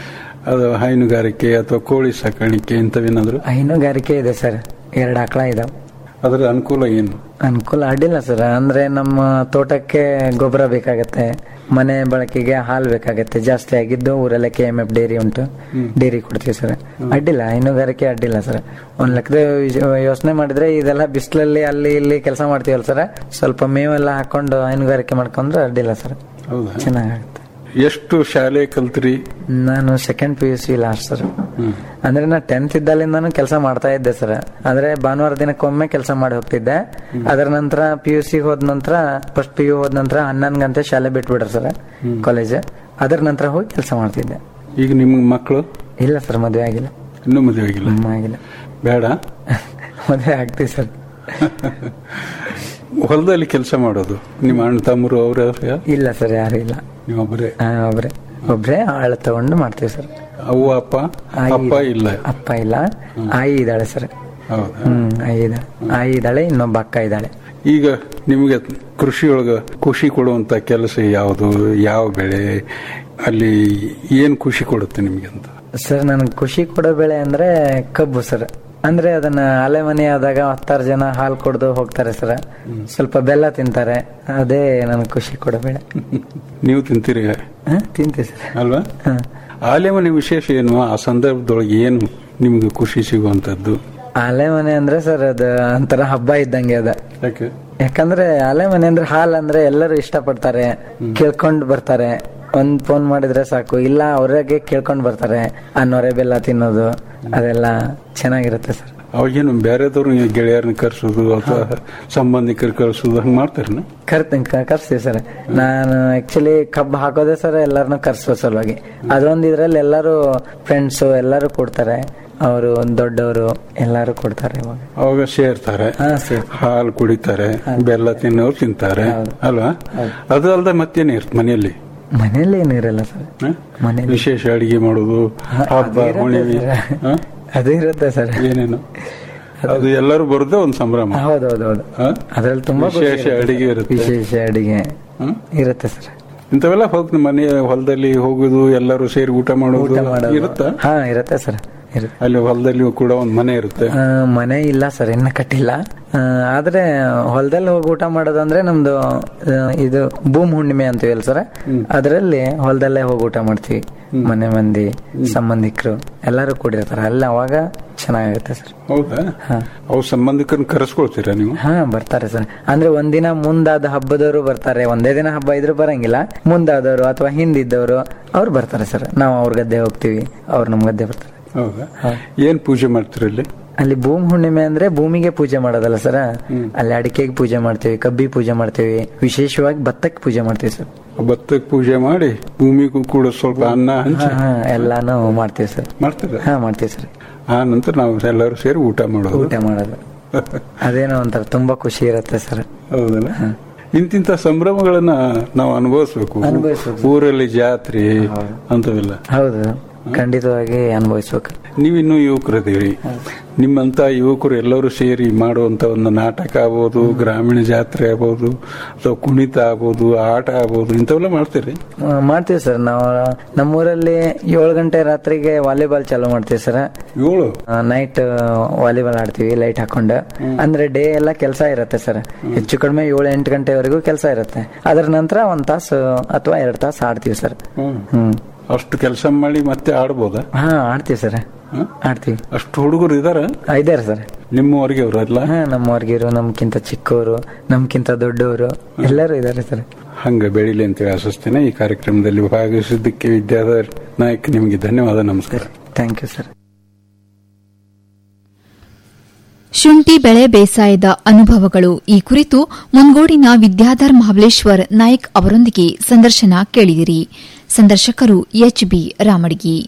ಅದು ಹೈನುಗಾರಿಕೆ ಅಥವಾ ಕೋಳಿ ಸಾಕಾಣಿಕೆ ಇಂಥವೇನಾದ್ರು ಹೈನುಗಾರಿಕೆ ಇದೆ ಸರ್ ಎರಡು ಆಕಳ ಇದಾವೆ ಅದರ ಅನುಕೂಲ ಏನು ಅನುಕೂಲ ಅಡ್ಡಿಲ್ಲ ಸರ್ ಅಂದ್ರೆ ನಮ್ಮ ತೋಟಕ್ಕೆ ಗೊಬ್ಬರ ಬೇಕಾಗತ್ತೆ ಮನೆ ಬಳಕೆಗೆ ಹಾಲು ಬೇಕಾಗತ್ತೆ ಜಾಸ್ತಿ ಆಗಿದ್ದು ಊರಲ್ಲೇ ಕೆ ಎಂ ಎಫ್ ಡೈರಿ ಉಂಟು ಡೈರಿ ಕೊಡ್ತೀವಿ ಸರ್ ಅಡ್ಡಿಲ್ಲ ಹೈನುಗಾರಿಕೆ ಅಡ್ಡಿಲ್ಲ ಸರ್ ಒಂದ್ ಲೆಕ್ಕದ ಯೋಚನೆ ಮಾಡಿದ್ರೆ ಇದೆಲ್ಲ ಬಿಸಿಲಲ್ಲಿ ಅಲ್ಲಿ ಇಲ್ಲಿ ಕೆಲಸ ಮಾಡ್ತೀವಲ್ಲ ಸರ್ ಸ್ವಲ್ಪ ಮೇವೆಲ್ಲ ಹಾಕೊಂಡು ಹೈನುಗಾರಿಕೆ ಮಾಡ್ಕೊಂಡ್ರೆ ಅಡ್ಡಿಲ್ಲ ಸರ್ ಹೌದಾ ಚೆನ್ನಾಗಾಗುತ್ತೆ ಎಷ್ಟು ಶಾಲೆ ಕಲ್ತ್ರಿ ನಾನು second P U C last sir ಅಂದ್ರೆ ನಾ ಟೆಂತ್ ಇದ್ದಾಲಿಂದಾನು ಕೆಲಸ ಮಾಡ್ತಾ ಇದ್ದೆ ಸರ್ ಆದ್ರೆ ಭಾನುವಾರ ದಿನಕ್ಕೊಮ್ಮೆ ಕೆಲಸ ಮಾಡಿ ಹೋಗ್ತಿದ್ದೆ ಅದರ ನಂತರ ಪಿ ಯು ಸಿ ಹೋದ ನಂತರ ಫಸ್ಟ್ ಪಿ ಯು ಹೋದ ನಂತರ ಹನ್ನೊಂದು ಗಂಟೆ ಶಾಲೆ ಬಿಟ್ಬಿಡ್ರಿ ಸರ್ ಕಾಲೇಜ್ ಅದರ ನಂತರ ಹೋಗಿ ಕೆಲಸ ಮಾಡ್ತಿದ್ದೆ ಈಗ ನಿಮ್ ಮಕ್ಕಳು ಇಲ್ಲ ಸರ್ ಮದುವೆ ಆಗಿಲ್ಲ ಇನ್ನೂ ಮದುವೆ ಆಗಿಲ್ಲ ಹ್ಮ್, ಆಗಿಲ್ಲ ಬೇಡ ಮದುವೆ ಆಗ್ತೀವಿ ಸರ್ ಹೊಲದಲ್ಲಿ ಕೆಲಸ ಮಾಡೋದು ನಿಮ್ಮ ಅಣ್ಣ ತಮ್ಮರು ಅವ್ರ ಇಲ್ಲ ಸರ್ ಯಾರು ಇಲ್ಲ ನೀವೊಬ್ಬರೇ ಹಾ ಒಬ್ರೆ ಒಬ್ರೇ ಆಳ ತಗೊಂಡು ಮಾಡ್ತೀವಿ ಸರ್ ಅವ್ವ ಅಪ್ಪ ಆಯಿ ಅಪ್ಪ ಇಲ್ಲ ಅಪ್ಪ ಇಲ್ಲ ಆಯಿ ಇದ್ದಾಳೆ ಸರ್ ಹೌದಾ ಹ್ಮ್ ಆಯಿ ಇದ್ದಾಳೆ ಆಯಿ ಇದ್ದಾಳೆ ಇನ್ನೊಬ್ಬ ಅಕ್ಕ ಇದ್ದಾಳೆ ಈಗ ನಿಮಗೆ ಕೃಷಿಯೊಳಗ ಖುಷಿ ಕೊಡುವಂತ ಕೆಲಸ ಯಾವುದು ಯಾವ ಬೆಳೆ ಅಲ್ಲಿ ಏನ್ ಖುಷಿ ಕೊಡುತ್ತೆ ನಿಮ್ಗೆ ಅಂತ ಸರ್ ನನಗೆ ಖುಷಿ ಕೊಡೋ ಬೆಳೆ ಅಂದ್ರೆ ಕಬ್ಬು ಸರ್ ಅಂದ್ರೆ ಅದನ್ನ ಅಲೆ ಮನೆ ಆದಾಗ ಹತ್ತಾರು ಜನ ಹಾಲು ಕುಡ್ದು ಹೋಗ್ತಾರೆ ಸರ್ ಸ್ವಲ್ಪ ಬೆಲ್ಲ ತಿಂತಾರೆ ಅದೇ ನನಗೆ ಖುಷಿ ಕೊಡೋ ಬೆಳೆ ನೀವು ತಿಂತೀರಿ ಹ? ತಿಂತೀವಿ ಸರ್ ಅಲ್ವಾ ಹ. ಆಲೆ ಮನೆ ವಿಶೇಷ ಏನು ಆ ಸಂದರ್ಭದೊಳಗೆ ಏನು ನಿಮ್ಗೆ ಖುಷಿ ಸಿಗುವಂತದ್ದು ಅಲೆ ಮನೆ ಅಂದ್ರೆ ಸರ್ ಅದು ಒಂಥರ ಹಬ್ಬ ಇದ್ದಂಗೆ ಅದ ಯಾಕೆ ಯಾಕಂದ್ರೆ ಅಲೆ ಮನೆ ಅಂದ್ರೆ ಹಾಲ್ ಅಂದ್ರೆ ಎಲ್ಲರೂ ಇಷ್ಟಪಡ್ತಾರೆ ಕೇಳ್ಕೊಂಡ್ ಬರ್ತಾರೆ ಒಂದ್ ಫೋನ್ ಮಾಡಿದ್ರೆ ಸಾಕು ಇಲ್ಲ ಅವ್ರಾಗೆ ಕೇಳ್ಕೊಂಡ್ ಬರ್ತಾರೆ ಆ ನೊರೆ ಬೆಲ್ಲ ತಿನ್ನೋದು ಅದೆಲ್ಲ ಚೆನ್ನಾಗಿರುತ್ತೆ ಸರ್ ಅವಾಗೇನು ಬೇರೆದವ್ರು ಗೆಳೆಯರನ್ನ ಕರ್ಸೋದು ಅಥವಾ ಸಂಬಂಧಿಕರು ಕರ್ಸೋದು ಹಂಗೆ ಮಾಡ್ತಾರನ ಕರ್ತೀನಿ ಕರ್ಸ್ತೀವಿ ಸರ್ ನಾನು ಆಕ್ಚುಲಿ ಕಬ್ಬು ಹಾಕೋದೇ ಸರ್ ಎಲ್ಲಾರನು ಕರ್ಸೋ ಸಲುವಾಗಿ ಅದೊಂದು ಇದ್ರಲ್ಲಿ ಎಲ್ಲರೂ ಫ್ರೆಂಡ್ಸ್ ಎಲ್ಲರೂ ಕೊಡ್ತಾರೆ ಅವರು ದೊಡ್ಡವರು ಎಲ್ಲರೂ ಕೊಡ್ತಾರೆ ಇವಾಗ ಅವಾಗ ಸೇರ್ತಾರೆ ಹಾ ಸರ್ ಹಾಲು ಕುಡಿತಾರೆ ಬೆಲ್ಲ ತಿನ್ನೋರು ತಿಂತಾರೆ ಅಲ್ವಾ ಅದು ಅಲ್ದ ಮತ್ತೇನೇ ಇರುತ್ತೆ ಮನೆಯಲ್ಲಿ ಮನೇಲಿ ಏನಿರಲ್ಲ ಸರ್ ಹ? ಮನೇಲಿ ವಿಶೇಷ ಅಡಿಗೆ ಮಾಡೋದು ಹಬ್ಬ ಅದು ಇರುತ್ತೆ ಹುಣ್ಣಿಮೆ ಸರ್. ಹ? ಅದು ಇರುತ್ತೆ ಸರ್ ಏನೇನು ಅದು ಎಲ್ಲರೂ ಬರೋದೇ ಒಂದು ಸಂಭ್ರಮ ಹೌದೌದೌದು ಹ? ಅದ್ರಲ್ಲಿ ತುಂಬಾ ಖುಷಿ ವಿಶೇಷ ಇರುತ್ತೆ ಅಡಿಗೆ ಸರ್. ಇರುತ್ತೆ. ವಿಶೇಷ ಅಡಿಗೆ ಹ? ಇರುತ್ತೆ ಸರ್ ಇಂಥವೆಲ್ಲ ಹೋಗಿ ಮನೆ ಹೊಲದಲ್ಲಿ ಹೋಗುದು ಎಲ್ಲರೂ ಸೇರಿ ಊಟ ಮಾಡೋದು ಊಟ ಮಾಡೋದು ಇರುತ್ತಾ ಹಾ ಇರುತ್ತೆ ಸರ್ ಇರುತ್ತೆ ಅಲ್ಲಿ ಹೊಲದಲ್ಲಿ ಕೂಡ ಒಂದು ಮನೆ ಇರುತ್ತೆ ಆ, ಮನೆ ಇಲ್ಲ ಸರ್ ಇನ್ನ ಕಟ್ಟಿಲ್ಲ ಆ, ಆದ್ರೆ ಹೊಲದಲ್ಲಿ ಹೋಗಿ ಊಟ ಮಾಡೋದಂದ್ರೆ ನಮ್ದು ಆ, ಇದು ಭೂಮ್ ಹುಣ್ಣಿಮೆ ಅಂತೀವಲ್ಲ ಸರ್ ಅದರಲ್ಲಿ ಹೊಲದಲ್ಲೇ ಹೋಗಿ ಊಟ ಮಾಡ್ತೀವಿ ಮನೆ ಮಂದಿ ಸಂಬಂಧಿಕರು ಎಲ್ಲರೂ ಕೂಡಿರ್ತಾರೆ ಅಲ್ಲಿ ಅವಾಗ ಚೆನ್ನಾಗಿರುತ್ತೆ ಸರ್ ಹೌದಾ ಹಾ. ಅವು ಸಂಬಂಧಿಕರನ್ನ ಕರೆಸ್ಕೊಳ್ತೀರಾ ನೀವು ಹಾ ಬರ್ತಾರೆ ಸರ್ ಅಂದ್ರೆ ಒಂದಿನ ಮುಂದಾದ ಹಬ್ಬದವರು ಬರ್ತಾರೆ ಒಂದೇ ದಿನ ಹಬ್ಬ ಇದ್ರು ಬರಂಗಿಲ್ಲ ಮುಂದಾದವರು ಅಥವಾ ಹಿಂದಿದ್ದವರು ಅವ್ರು ಬರ್ತಾರೆ ಸರ್ ನಾವು ಅವ್ರ ಗದ್ದೆ ಹೋಗ್ತೀವಿ ಅವ್ರು ನಮ್ ಗದ್ದೆ ಬರ್ತಾರೆ ಹೌದಾ ಏನ್ ಪೂಜೆ ಮಾಡ್ತೀರಿ ಅಲ್ಲಿ ಅಲ್ಲಿ ಭೂಮಿ ಹುಣ್ಣಿಮೆ ಅಂದ್ರೆ ಭೂಮಿಗೆ ಪೂಜೆ ಮಾಡೋದಲ್ಲ ಸರ್ ಅಲ್ಲಿ ಅಡಿಕೆಗೆ ಪೂಜೆ ಮಾಡ್ತೀವಿ ಕಬ್ಬಿ ಪೂಜೆ ಮಾಡ್ತೀವಿ ವಿಶೇಷವಾಗಿ ಭತ್ತಕ್ಕೆ ಪೂಜೆ ಮಾಡ್ತೀವಿ ಸರ್ ಭತ್ತಕ್ಕೆ ಪೂಜೆ ಮಾಡಿ ಭೂಮಿಗೂ ಕೂಡ ಸ್ವಲ್ಪ ಅನ್ನ ಹಂಚಿ ಹಾ ಹಾ ಎಲ್ಲಾನು ಮಾಡ್ತೀವಿ ಸರ್ ಮಾಡ್ತೀರ ಹಾ ಮಾಡ್ತೀವಿ ಸರ್ ಆ ನಂತರ ನಾವು ಎಲ್ಲರೂ ಸೇರಿ ಊಟ ಮಾಡೋದು ಊಟ ಮಾಡೋದು ಅದೇನೋ ಒಂಥರ ತುಂಬಾ ಖುಷಿ ಇರುತ್ತೆ ಸರ್ ಹೌದಲ್ಲ ಇಂತಿಂತ ಸಂಭ್ರಮಗಳನ್ನ ನಾವು ಅನುಭವಿಸ್ಬೇಕು ಅನುಭವಿಸ್ಬೇಕು. ಊರಲ್ಲಿ ಜಾತ್ರೆ ಅಂತವೆಲ್ಲ ಹೌದು ಖಂಡಿತವಾಗಿ ಅನುಭವಿಸ್ಬೇಕು ನೀವಿನ್ನೂ ಯುವಕರದೀರಿ ನಿಮ್ಮಂತ ಯುವಕರು ಎಲ್ಲರೂ ಸೇರಿ ಮಾಡುವಂತ ಒಂದು ನಾಟಕ ಆಗ್ಬೋದು ಗ್ರಾಮೀಣ ಜಾತ್ರೆ ಆಗ್ಬೋದು ಅಥವಾ ಕುಣಿತ ಆಗ್ಬೋದು ಆಟ ಆಗ್ಬೋದು ಇಂಥವೆಲ್ಲ ಮಾಡ್ತೀರಿ ಆ, ಮಾಡ್ತೀವಿ ಸರ್ ನಾವು ನಮ್ಮೂರಲ್ಲಿ ಏಳು ಗಂಟೆ ರಾತ್ರಿಗೆ ವಾಲಿಬಾಲ್ ಚಾಲೂ ಮಾಡ್ತೀವಿ ಸರ್ ಏಳು ನೈಟ್ ವಾಲಿಬಾಲ್ ಆಡ್ತೀವಿ ಲೈಟ್ ಹಾಕೊಂಡು ಅಂದ್ರೆ ಡೇ ಎಲ್ಲ ಕೆಲಸ ಇರುತ್ತೆ ಸರ್ ಹೆಚ್ಚು ಕಡಿಮೆ ಏಳು ಎಂಟು ಗಂಟೆವರೆಗೂ ಕೆಲಸ ಇರುತ್ತೆ ಅದರ ನಂತರ ಒಂದ್ ತಾಸು ಅಥವಾ ಎರಡ್ ತಾಸು ಆಡ್ತೀವಿ ಸರ್ ಹ್ಮ್. ಹ್ಮ್ ಅಷ್ಟು ಕೆಲಸ ಮಾಡಿ ಮತ್ತೆ ಆಡ್ಬೋದಾ ಹಾ ಆಡ್ತೀವಿ ಸರ್ ಹ? ಆಡ್ತೀವಿ ಅಷ್ಟು ಹುಡುಗರು ಇದಾರ ಆ, ಇದಾರೆ ಸರ್ ನಿಮ್ಮವರೆಗೆ ಅವ್ರು ಅಲ್ಲ ಹಾ ನಮ್ಮವ್ರಿಗಿರು ನಮ್ಕಿಂತ ಚಿಕ್ಕವರು ನಮ್ಕಿಂತ ದೊಡ್ಡವರು ಎಲ್ಲರೂ ಇದಾರೆ ಸರ್ ಹಂಗ ಬೆಳಿಲಿ ಅಂತೇಳಿ ಆಶಿಸ್ತೇನೆ ಈ ಕಾರ್ಯಕ್ರಮದಲ್ಲಿ ಭಾಗವಹಿಸಿದ್ದಕ್ಕೆ ವಿದ್ಯಾಧರ್ ನಾಯಕ್ ನಿಮಗೆ ಧನ್ಯವಾದ ನಮಸ್ಕಾರ ಥ್ಯಾಂಕ್ ಯು ಸರ್ ಶುಂಠಿ ಬೆಳೆ ಬೇಸಾಯದ ಅನುಭವಗಳು ಈ ಕುರಿತು ಮುಂಗೋಡಿನ ವಿದ್ಯಾಧರ್ ಮಹಾಬಲೇಶ್ವರ್ ನಾಯ್ಕ್ ಅವರೊಂದಿಗೆ ಸಂದರ್ಶನ ಕೇಳಿದಿರಿ ಸಂದರ್ಶಕರು ಎಚ್ಬಿ ರಾಮಡ್ಗಿ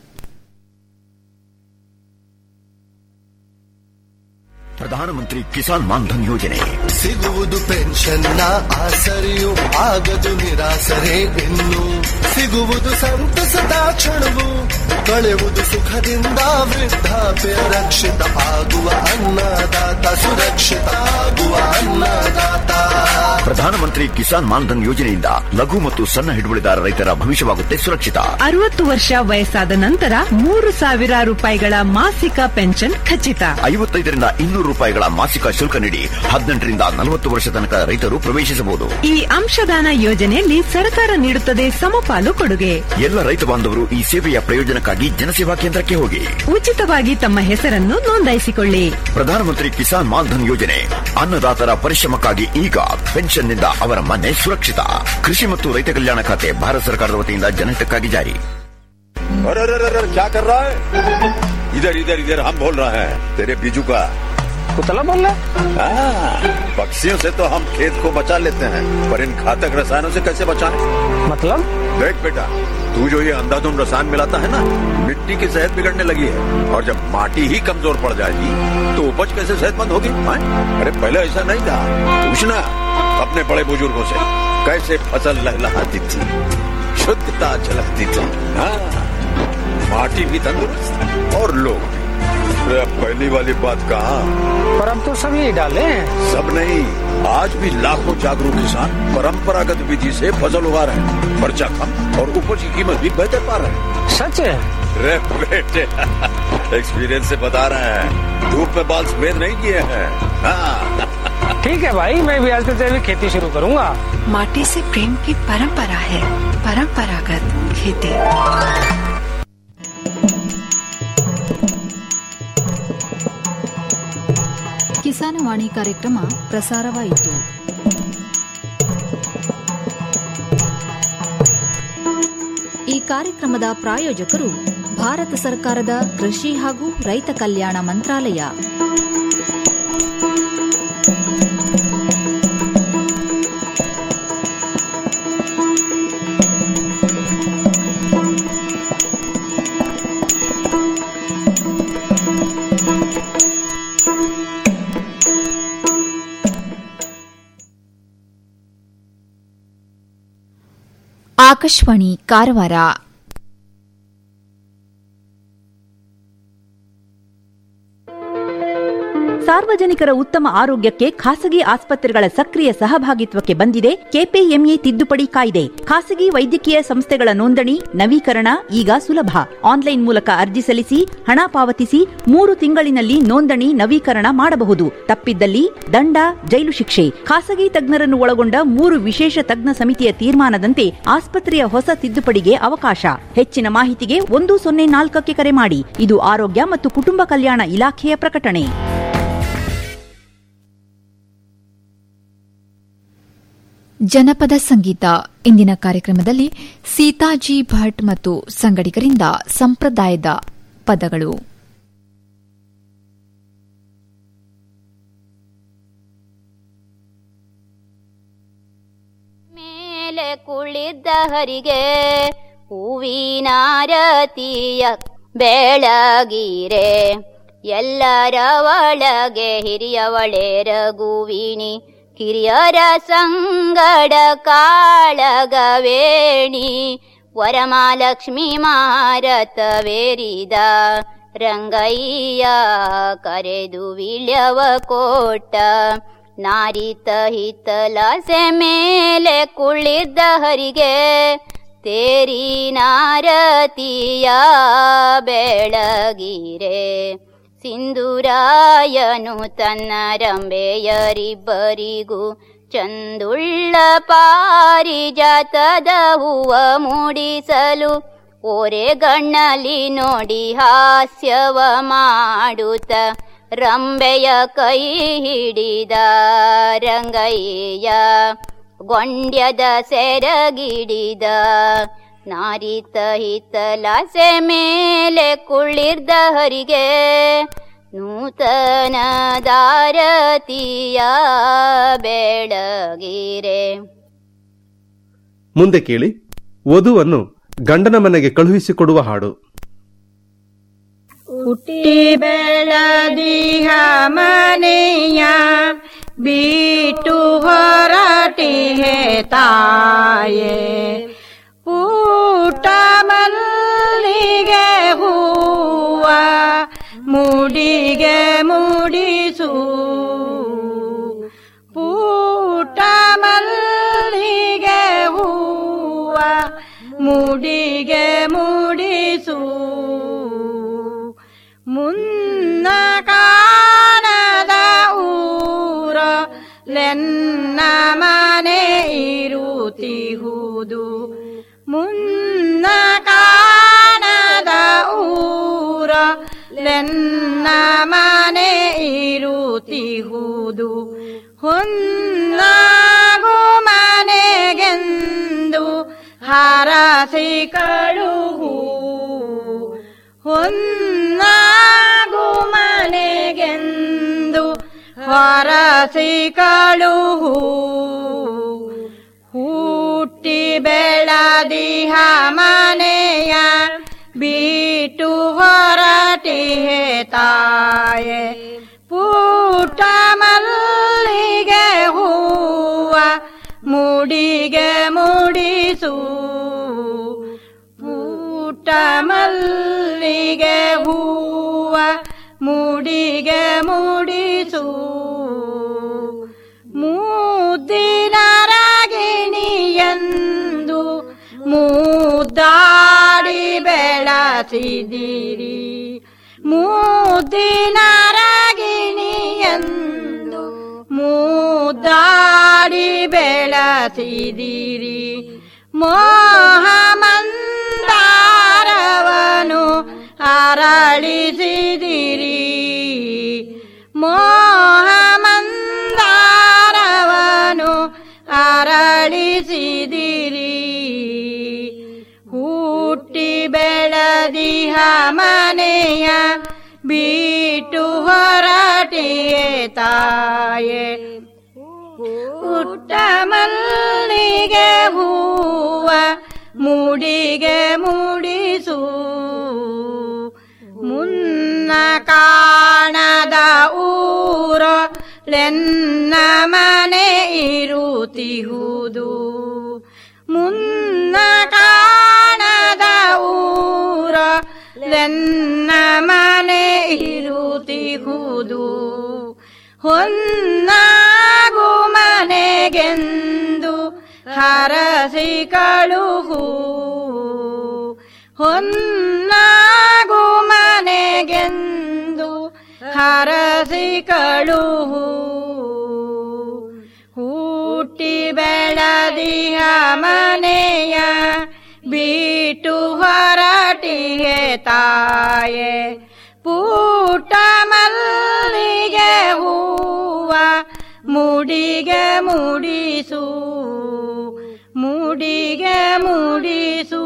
ಪ್ರಧಾನಮಂತ್ರಿ ಕಿಸಾನ್ ಮಾನ್ಧನ್ ಯೋಜನೆ ಸಿಗುವುದು ಪೆನ್ಷನ್ನ ಆಸರೆಯು ಆಗದು ನಿರಾಸರೆ ಇನ್ನು ಸಿಗುವುದು ಸಂತಸದ ಕ್ಷಣವು ಕಳೆಯುವುದು ಸುಖದಿಂದ ವೃದ್ಧಾಪ್ಯ ರಕ್ಷಿತ ಆಗುವ ಅನ್ನದಾತ ಸುರಕ್ಷಿತ ಆಗುವ ಅನ್ನದಾತ ಪ್ರಧಾನಮಂತ್ರಿ ಕಿಸಾನ್ ಮಾನ್ಧನ್ ಯೋಜನೆಯಿಂದ ಲಘು ಮತ್ತು ಸಣ್ಣ ಹಿಡುವಳಿದಾರ ರೈತರ ಭವಿಷ್ಯವಾಗುತ್ತೆ ಸುರಕ್ಷಿತ ಅರವತ್ತು ವರ್ಷ ವಯಸ್ಸಾದ ನಂತರ ಮೂರು ಸಾವಿರ ರೂಪಾಯಿಗಳ ಮಾಸಿಕ ಪೆನ್ಷನ್ ಖಚಿತ ಐವತ್ತೈದರಿಂದ ಇನ್ನೂರು ರೂಪಾಯಿಗಳ ಮಾಸಿಕ ಶುಲ್ಕ ನೀಡಿ ಹದಿನೆಂಟರಿಂದ ನಲವತ್ತು ವರ್ಷ ತನಕ ರೈತರು ಪ್ರವೇಶಿಸಬಹುದು ಈ ಅಂಶದಾನ ಯೋಜನೆಯಲ್ಲಿ ಸರ್ಕಾರ ನೀಡುತ್ತದೆ ಸಮಪಾಲು ಕೊಡುಗೆ ಎಲ್ಲ ರೈತ ಬಾಂಧವರು ಈ ಸೇವೆಯ ಪ್ರಯೋಜನಕ್ಕಾಗಿ ಜನಸೇವಾ ಕೇಂದ್ರಕ್ಕೆ ಹೋಗಿ ಉಚಿತವಾಗಿ ತಮ್ಮ ಹೆಸರನ್ನು ನೋಂದಾಯಿಸಿಕೊಳ್ಳಿ ಪ್ರಧಾನಮಂತ್ರಿ ಕಿಸಾನ್ ಮಾನ್ಧನ್ ಯೋಜನೆ ಅನ್ನದಾತರ ಪರಿಶ್ರಮಕ್ಕಾಗಿ ಈಗ ಪೆನ್ಷನ್ನಿಂದ ಅವರ ಮನೆ ಸುರಕ್ಷಿತ ಕೃಷಿ ಮತ್ತು ರೈತ ಕಲ್ಯಾಣ ಖಾತೆ ಭಾರತ ಸರ್ಕಾರದ ವತಿಯಿಂದ ಜನಹಿತಕ್ಕಾಗಿ ಜಾರಿ अरे अरे अरे अरे, क्या कर रहा है इधर इधर इधर हम बोल रहे हैं तेरे बीजू का कुतला बोल रहा हाँ, पक्षियों से तो हम खेत को बचा लेते हैं पर इन घातक रसायनों से कैसे बचाएं मतलब देख बेटा तू जो ये अंधाधुंध रसायन मिलाता है ना मिट्टी की सेहत बिगड़ने लगी है और जब माटी ही कमजोर पड़ जाएगी तो उपज कैसे सेहतमंद होगी हाँ? अरे पहले ऐसा नहीं था पूछना अपने बड़े बुजुर्गों से कैसे फसल लहलहाती थी शुद्धता झलकती थी हाँ, माटी भी तंदुरुस्त और लोग भी अरे अब पहली वाली बात कहा पर अब तो सब यही डाले हैं सब नहीं आज भी लाखों जागरूक किसान परंपरागत विधि से फसल उगा रहे हैं खर्चा कम और उपज की कीमत भी बेहतर पा रहे हैं सच है रे बेटे एक्सपीरियंस से बता रहे हैं धूप में बाल सफेद नहीं किए हैं हाँ ठीक है भाई मैं भी आज से जैविक खेती शुरू करूंगा माटी से प्रेम की परंपरा है परंपरागत खेती ಕಿಸಾನವಾಣಿ ಕಾರ್ಯಕ್ರಮ ಪ್ರಸಾರವಾಯಿತು ಈ ಕಾರ್ಯಕ್ರಮದ ಪ್ರಾಯೋಜಕರು ಭಾರತ ಸರ್ಕಾರದ ಕೃಷಿ ಹಾಗೂ ರೈತ ಕಲ್ಯಾಣ ಮಂತ್ರಾಲಯ ಆಕಾಶವಾಣಿ ಕಾರವಾರ ಸಾರ್ವಜನಿಕರ ಉತ್ತಮ ಆರೋಗ್ಯಕ್ಕೆ ಖಾಸಗಿ ಆಸ್ಪತ್ರೆಗಳ ಸಕ್ರಿಯ ಸಹಭಾಗಿತ್ವಕ್ಕೆ ಬಂದಿದೆ ಕೆಪಿಎಂಇ ತಿದ್ದುಪಡಿ ಕಾಯ್ದೆ ಖಾಸಗಿ ವೈದ್ಯಕೀಯ ಸಂಸ್ಥೆಗಳ ನೋಂದಣಿ ನವೀಕರಣ ಈಗ ಸುಲಭ ಆನ್ಲೈನ್ ಮೂಲಕ ಅರ್ಜಿ ಸಲ್ಲಿಸಿ ಹಣ ಪಾವತಿಸಿ ಮೂರು ತಿಂಗಳಿನಲ್ಲಿ ನೋಂದಣಿ ನವೀಕರಣ ಮಾಡಬಹುದು ತಪ್ಪಿದ್ದಲ್ಲಿ ದಂಡ ಜೈಲು ಶಿಕ್ಷೆ ಖಾಸಗಿ ತಜ್ಞರನ್ನು ಒಳಗೊಂಡ ಮೂರು ವಿಶೇಷ ತಜ್ಞ ಸಮಿತಿಯ ತೀರ್ಮಾನದಂತೆ ಆಸ್ಪತ್ರೆಯ ಹೊಸ ತಿದ್ದುಪಡಿಗೆ ಅವಕಾಶ ಹೆಚ್ಚಿನ ಮಾಹಿತಿಗೆ ಒಂದು ಸೊನ್ನೆ ನಾಲ್ಕಕ್ಕೆ ಕರೆ ಮಾಡಿ ಇದು ಆರೋಗ್ಯ ಮತ್ತು ಕುಟುಂಬ ಕಲ್ಯಾಣ ಇಲಾಖೆಯ ಪ್ರಕಟಣೆ ಜನಪದ ಸಂಗೀತ ಇಂದಿನ ಕಾರ್ಯಕ್ರಮದಲ್ಲಿ ಸೀತಾಜಿ ಭಟ್ ಮತ್ತು ಸಂಗಡಿಗರಿಂದ ಸಂಪ್ರದಾಯದ ಪದಗಳು ಮೇಲೆ ಕುಳಿದ್ದ ಹರಿಗೆ ಹೂವಿನಾರತಿಯ ಬೆಳಗಿರೆ ಎಲ್ಲರ ಒಳಗೆ ಹಿರಿಯವಳೆ ರಘುವಿಣಿ ಕಿರಿಯರ ಸಂಗಡ ಕಾಳಗವೇಣಿ ವರಮಾಲಕ್ಷ್ಮಿ ಮಾರತವೇರಿದ ರಂಗಯ್ಯ ಕರೆದು ವಿಳ್ಯವ ಕೋಟ ನಾರಿತ ಹಿತ್ತಲಾಸೆ ಮೇಲೆ ಕುಳಿದ್ದ ಹರಿಗೆ ತೇರಿ ನಾರತಿಯ ಬೆಳಗಿರೆ ಸಿಂಧುರಾಯನು ತನ್ನ ರಂಬೆಯರಿಬ್ಬರಿಗೂ ಚಂದುಳ್ಳ ಪಾರಿಜಾತದ ಹೂವ ಮೂಡಿಸಲು ಓರೆಗಣ್ಣಲಿ ನೋಡಿ ಹಾಸ್ಯವ ಮಾಡುತ್ತ ರಂಬೆಯ ಕೈ ಹಿಡಿದ ರಂಗಯ್ಯ ಗೊಂಡ್ಯದ ಸೆರಗಿಡಿದ ನಾರಿತ ಹಿತ್ತಲಾಸೆ ಮೇಲೆ ಕುಳಿರ್ದ ಹರಿಗೆ ನೂತನ ದಾರತಿಯ ಬೆಳಗಿರೆ ಮುಂದೆ ಕೇಳಿ ವಧುವನ್ನು ಗಂಡನ ಮನೆಗೆ ಕಳುಹಿಸಿಕೊಡುವ ಹಾಡು ಹುಟ್ಟಿ ಬೆಳದಿಹ ಮನೆಯ ಬಿಟ್ಟು ಹೊರಟಿ ಹೇ ತಾಯೇ ಊಟ ಮಲ್ಲಿಗೆ ಹೂವ ಮುಡಿಗೆ ಮುಡಿಸು ಪೂಟ ಮಲ್ಲಿಗೆ ಹೂವ ಮುಡಿಗೆ ಮುಡಿಸು ಮುನ್ನ ಕಾಣದ ಊರ ಲೆನ್ನ ಮನೆ ಇರುತ್ತಿಹುದು ಮುನ್ನ ಕಾಣದ ಊರ ಲೆನ್ನ ಮನೆ ಇರುತ್ತಿಹುದು ಹೊನ್ನಾಗು ಮನೆಗೆಂದು ಹಾರಸಿ ಕಳುಹು ಹೊನ್ನಾಗು ಮನೆಗೆಂದು ಹೊರಸಿ ಕಳುಹು ಹುಟ್ಟಿ ಬೆಳದಿಹ ಮನೆಯ ಬಿಟ್ಟು ಹೊರಟಿ ಹೇ ತಾಯೆ ಪೂಟ ಮಲ್ಲಿಗೆ ಹೂವ ಮುಡಿಗೆ ಮುಡಿಸು ಮಲ್ಲಿಗೆ ಹೂವ ಮೂಡಿಗೆ ಮೂಡಿಸು ಮುದ್ದಿನ ರಾಗಿಣಿಯಂದು ಮುದ್ದಾಡಿ ಬೆಳಸಿದಿರಿ ಮುದ್ದಿನ ರಾಗಿಣಿಯಂದು ಮುದ್ದಾಡಿ ಬೆಳಸಿದಿರಿ ಮೋಹಮಂದಾರವನು ಅರಳಿಸಿದಿರಿ ಮೋಹಮಂದಾರವನು ಅರಳಿಸಿದಿರಿ ಹುಟ್ಟಿ ಬೆಳದಿಹ ಮನೆಯ ಬಿಟ್ಟು ಹೊರಟಿಯೇ ತಾಯೆ ಹುಟ್ಟ ಮಲ್ಲಿಗೆ ಹೂವ ಮೂಡಿಗೆ ಮೂಡಿಸು ಮುನ್ನ ಕಾಣದ ಊರ ಲೆನ್ನ ಮನೆ ಇರುತ್ತಿಹುದು ಮುನ್ನ ಕಾಣದ ಊರ ಲೆನ್ನ ಮನೆ ಇರುತ್ತಿಹುದು ಹೊನ್ನಾಗು ಮನೆಗೆಂದು ಹರಸಿ ಕಳುಹು ಹೊನ್ನಾಗು ಮನೆಗೆಂದು ಹರಸಿ ಕಳುಹು ಹುಟ್ಟಿ ಬೆಳದಿಹ ಮನೆಯ ಬಿಟ್ಟು ಹೊರಟಿಗೆ ತಾಯೆ ಪೂಟ ಮಲ್ಲಿಗೆ ಹೂವ ಮುಡಿಗೆ ಮುಡಿಸು ಮುಡಿಗೆ ಮುಡಿಸು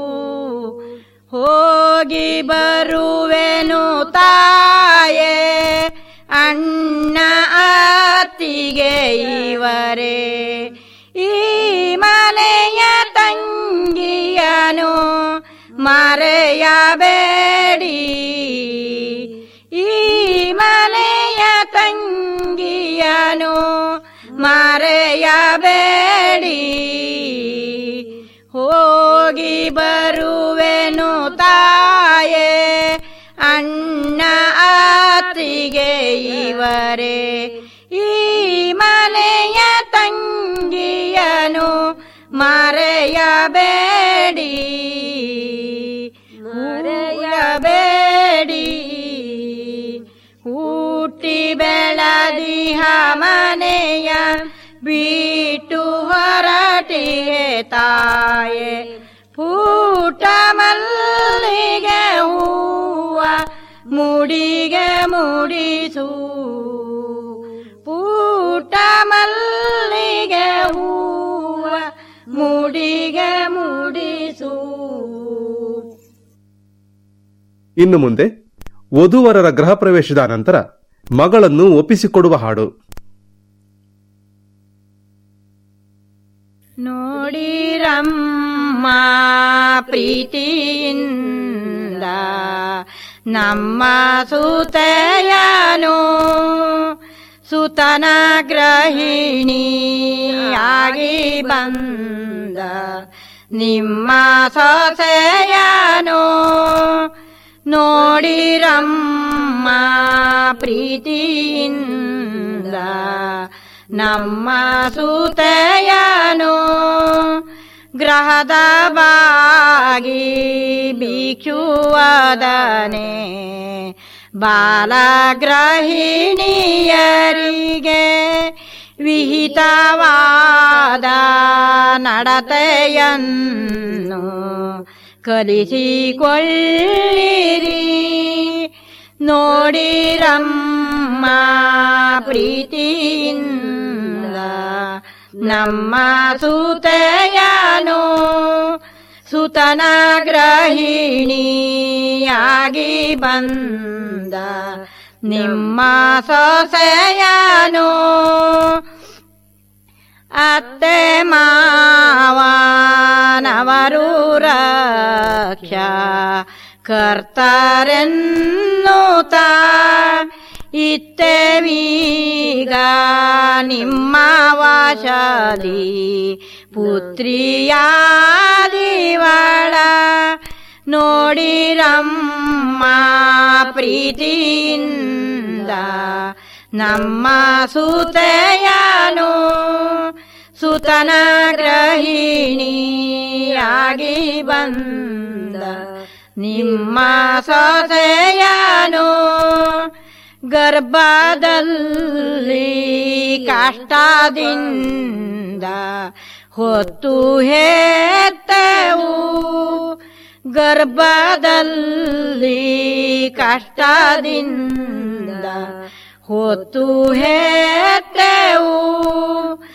ಹೋಗಿ ಬರುವೆನು ತಾಯೆ ಅಣ್ಣ ಅತ್ತಿಗೆ ಇವರೇ ಈ ಮನೆಯ ತಂಗಿಯನು ಮರೆಯಬೇಡಿ ಈ ಮನೆಯ ತಂಗಿಯನು ಮರೆಯಬೇಡಿ ಹೋಗಿ ಬರುವೆನು ತಾಯೆ ಅಣ್ಣ ಅತ್ತಿಗೆ ಇವರೇ ಈ ಮನೆಯ ತಂಗಿಯನು ಮರೆಯಬೇಡಿ ಮರೆಯಬೇಡಿ ಹುಟ್ಟಿ ಬೆಳದಿಹ ಮನೆಯ ಬಿಟ್ಟು ಹೊರಟಿಯೇ ತಾಯೆ ಪೂಟ ಮಲ್ಲಿಗೆ ಹೂವ ಮುಡಿಗೆ ಮುಡಿಸು ಪೂಟ ಮಲ್ಲಿಗೆ ಹೂವ ಮುಡಿಗೆ ಮುಡಿಸು ಇನ್ನು ಮುಂದೆ ವಧುವರರ ಗೃಹ ಪ್ರವೇಶದ ನಂತರ ಮಗಳನ್ನು ಒಪ್ಪಿಸಿಕೊಡುವ ಹಾಡು ನೋಡಿರಮ್ಮ ಪ್ರೀತಿಯಿಂದ ನಮ್ಮ ಸುತೆಯನು ಸುತನ ಗ್ರಹಿಣಿಯಾಗಿ ಬಂದ ನಿಮ್ಮ ಸೊಸೆಯನು ನೋಡಿರಮ್ಮ ಪ್ರೀತಿಯಿಂದ ನಮ್ಮ ಸುತೆಯನು ಗ್ರಹದ ಬಾಗಿ ಭಿಕ್ಷುವದನೆ ಬಾಲಗ್ರಹಿಣಿಯರಿಗೆ ವಿಹಿತವಾದ ನಡತೆಯನ್ನು ಕಲಿಸಿಕೊಳ್ಳಿರಿ ನೋಡಿರಮ್ಮ ಪ್ರೀತಿಯಿಂದ ನಮ್ಮ ಸುತೆಯನು ಸುತನ ಗ್ರಹಿಣಿಯಾಗಿ ಬಂದ ನಿಮ್ಮ ಸೊಸೆಯನು ಅತ್ತೆ ಮಾವನವರು ರಕ್ಷ ಕರ್ತರೆನ್ನುತ್ತ ಇತ್ತೇವೀಗ ನಿಮ್ಮ ವಾಶದಿ ಪುತ್ರಿಯಾದಿವಳ ನೋಡಿರಮ್ಮ ಪ್ರೀತಿಯಿಂದ ನಮ್ಮ ಸುತೆಯನು ಸುತನ ಗ್ರಹಿಣಿಯಾಗಿ ಬಂದ ನಿಮ್ಮ ಸೊಸೆಯನು ಗರ್ಭದಲ್ಲಿ ಕಷ್ಟದಿಂದ ಹೊತ್ತು ಹೇತೆವು ಗರ್ಭದಲ್ಲಿ ಕಷ್ಟದಿಂದ ಹೊತ್ತು ಹೇತೆವು